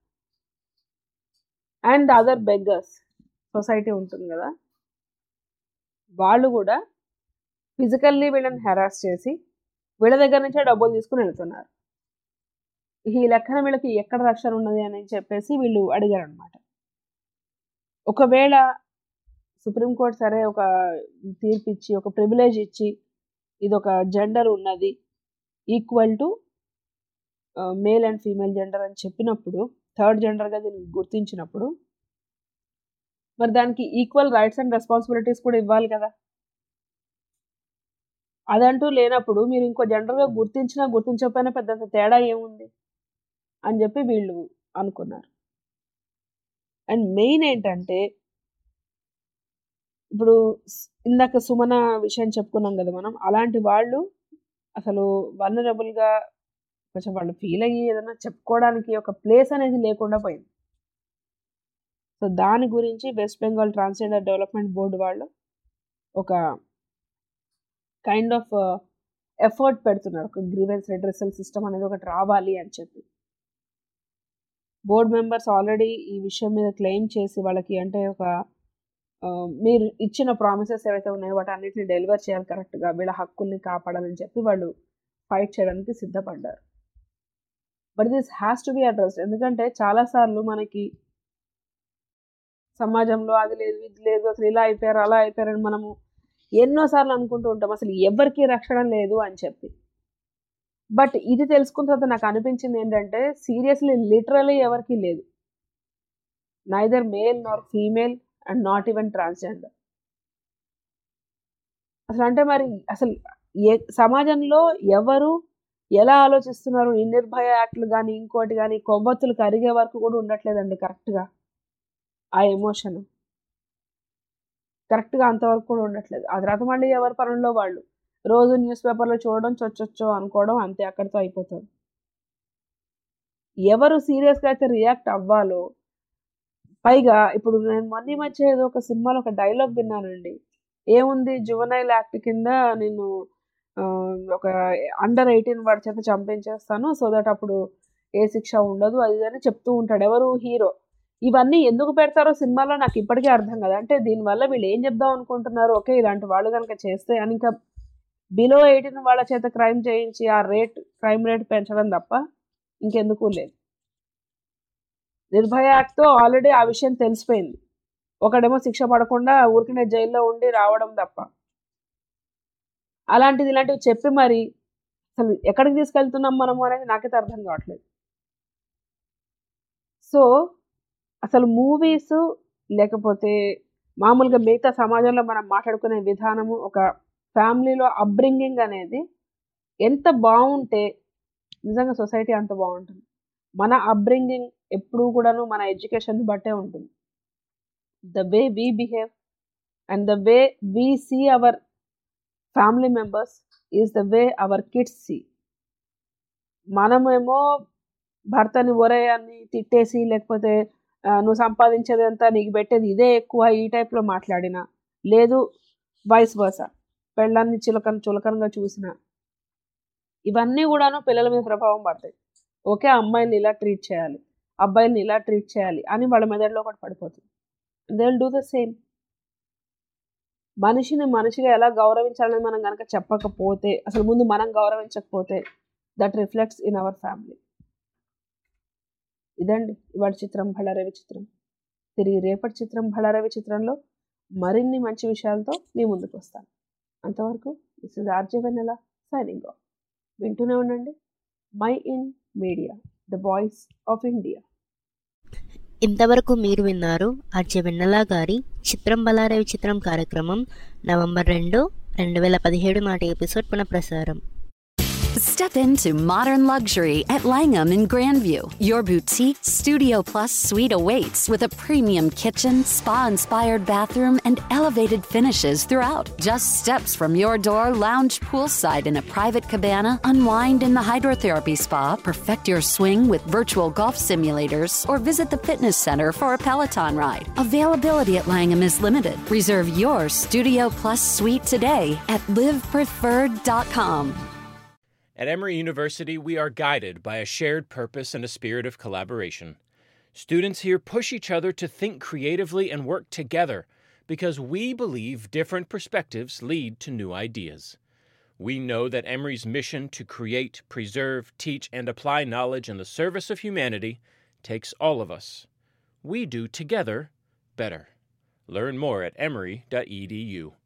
అండ్ అదర్ బెగ్గర్స్ సొసైటీ ఉంటుంది కదా వాళ్ళు కూడా ఫిజికల్లీ వీళ్ళని హెరాస్ చేసి వీళ్ళ దగ్గర నుంచే డబ్బులు తీసుకుని వెళ్తున్నారు ఈ లెక్కన వీళ్ళకి ఎక్కడ రక్షణ ఉన్నది అని చెప్పేసి వీళ్ళు అడిగారు అనమాట ఒకవేళ సుప్రీంకోర్టు సరే ఒక తీర్పు ఇచ్చి ఒక ప్రివిలేజ్ ఇచ్చి ఇది ఒక జెండర్ ఉన్నది equal to male and female gender అని చెప్పినప్పుడు థర్డ్ జెండర్గా దీన్ని గుర్తించినప్పుడు మరి దానికి ఈక్వల్ రైట్స్ అండ్ రెస్పాన్సిబిలిటీస్ కూడా ఇవ్వాలి కదా అదంటూ లేనప్పుడు మీరు ఇంకో జెండర్గా గుర్తించినా గుర్తించకపోయినా పెద్ద తేడా ఏముంది అని చెప్పి వీళ్ళు అనుకున్నారు అండ్ మెయిన్ ఏంటంటే ఇప్పుడు ఇందాక సుమన విషయం చెప్పుకున్నాం కదా మనం అలాంటి వాళ్ళు అసలు వనరబుల్గా కొంచెం వాళ్ళు ఫీల్ అయ్యి ఏదైనా చెప్పుకోవడానికి ఒక ప్లేస్ అనేది లేకుండా పోయింది సో దాని గురించి West Bengal transgender development board వాళ్ళు ఒక కైండ్ ఆఫ్ ఎఫర్ట్ పెడుతున్నారు ఒక గ్రీవెన్స్ రిడ్రెసల్ సిస్టమ్ అనేది ఒకటి రావాలి అని చెప్పి బోర్డ్ మెంబర్స్ ఆల్రెడీ ఈ విషయం మీద క్లెయిమ్ చేసి వాళ్ళకి అంటే ఒక మీరు ఇచ్చిన ప్రామిసెస్ ఏవైతే ఉన్నాయో వాటి అన్నిటిని డెలివర్ చేయాలి కరెక్ట్గా వీళ్ళ హక్కుల్ని కాపాడాలని చెప్పి వాళ్ళు ఫైట్ చేయడానికి సిద్ధపడ్డారు but this has to be addressed ఎందుకంటే చాలాసార్లు మనకి సమాజంలో అది లేదు ఇది లేదు అసలు ఇలా అయిపోయారు అలా అయిపోయారని మనము ఎన్నోసార్లు అనుకుంటూ ఉంటాం అసలు ఎవరికి రక్షణ లేదు అని చెప్పి బట్ ఇది తెలుసుకున్న తర్వాత నాకు అనిపించింది ఏంటంటే సీరియస్లీ లిటరలీ ఎవరికి లేదు neither male nor female and not even transgender అసలు అంటే మరి అసలు ఏ సమాజంలో ఎవరు ఎలా ఆలోచిస్తున్నారు ఈ నిర్భయ యాక్ట్లు కానీ ఇంకోటి కానీ కొవ్వొత్తులు కరిగే వరకు కూడా ఉండట్లేదండి కరెక్ట్గా ఆ ఎమోషన్ కరెక్ట్గా అంతవరకు కూడా ఉండట్లేదు ఆ తర్వాత మళ్ళీ ఎవరి పనుల్లో వాళ్ళు రోజు న్యూస్ పేపర్లో చూడడం చొచ్చొచ్చో అనుకోవడం అంతే అక్కడితో అయిపోతుంది ఎవరు సీరియస్గా అయితే రియాక్ట్ అవ్వాలో పైగా ఇప్పుడు నేను మొన్న మధ్య ఏదో ఒక సినిమాలో ఒక డైలాగ్ విన్నానండి ఏముంది జువనైల్ యాక్ట్ కింద నేను ఒక అండర్ ఎయిటీన్ వాడి చేత చంపించేస్తాను సో దట్ అప్పుడు ఏ శిక్ష ఉండదు అది అని చెప్తూ ఉంటాడు ఎవరు హీరో ఇవన్నీ ఎందుకు పెడతారో సినిమాలో నాకు ఇప్పటికీ అర్థం కదా అంటే దీనివల్ల వీళ్ళు ఏం చెప్దాం అనుకుంటున్నారు ఓకే ఇలాంటి వాళ్ళు కనుక చేస్తే అని ఇంకా బిలో ఎయిటీన్ వాళ్ళ చేత క్రైమ్ చేయించి ఆ రేట్ క్రైమ్ రేట్ పెంచడం తప్ప ఇంకెందుకు లేదు నిర్భయ యాక్ట్తో ఆల్రెడీ ఆ విషయం తెలిసిపోయింది ఒకడేమో శిక్ష పడకుండా ఊరికనే జైల్లో ఉండి రావడం తప్ప అలాంటిది ఇలాంటివి చెప్పి మరి అసలు ఎక్కడికి తీసుకెళ్తున్నాం మనము అనేది నాకైతే అర్థం కావట్లేదు సో అసలు మూవీస్ లేకపోతే మామూలుగా మిగతా సమాజంలో మనం మాట్లాడుకునే విధానము ఒక ఫ్యామిలీలో అప్బ్రింగింగ్ అనేది ఎంత బాగుంటే నిజంగా సొసైటీ అంత బాగుంటుంది మన అప్బ్రింగింగ్ ఎప్పుడూ కూడాను మన ఎడ్యుకేషన్ బట్టే ఉంటుంది the way we behave and the way we see our family members is the way our kids see మనమేమో భర్తని ఒరే అని తిట్టేసి లేకపోతే నువ్వు సంపాదించేదంతా నీకు పెట్టేది ఇదే ఎక్కువ ఈ టైప్లో మాట్లాడినా లేదు వైస్ వర్స పెళ్ళాన్ని చిలకన చులకనగా చూసిన ఇవన్నీ కూడాను పిల్లల మీద ప్రభావం పడతాయి ఓకే అమ్మాయిని ఇలా ట్రీట్ చేయాలి అబ్బాయిని ఇలా ట్రీట్ చేయాలి అని వాళ్ళ మెదడులో ఒకటి పడిపోతుంది they will do the same మనిషిని మనిషిగా ఎలా గౌరవించాలని మనం కనుక చెప్పకపోతే అసలు ముందు మనం గౌరవించకపోతే that reflects in our family ఇదండి ఇవాటి చిత్రం భళారవి చిత్రం తిరిగి రేపటి చిత్రం భళారవి చిత్రంలో మరిన్ని మంచి విషయాలతో మీ ముందుకు వస్తాను అంతవరకు this is RJ Vennela signing off వింటూనే ఉండండి Mind Media the voice of India ఇంతవరకు మీరు విన్నారు ఆర్జే వెన్నెల గారి చిత్రం బలారవి చిత్రం కార్యక్రమం నవంబర్ రెండు రెండు వేల పదిహేడు నాటి ఎపిసోడ్ పునఃప్రసారం Step into modern luxury at Langham in Grandview. Your boutique Studio Plus suite awaits with a premium kitchen, spa inspired bathroom, and elevated finishes throughout. Just steps from your door, lounge poolside in a private cabana, unwind in the hydrotherapy spa, perfect your swing with virtual golf simulators, or visit the fitness center for a Peloton ride. Availability at Langham is limited. Reserve your Studio Plus suite today at livepreferred.com. At Emory University, we are guided by a shared purpose and a spirit of collaboration. Students here push each other to think creatively and work together because we believe different perspectives lead to new ideas. We know that Emory's mission to create, preserve, teach, and apply knowledge in the service of humanity takes all of us. We do together better. Learn more at emory.edu.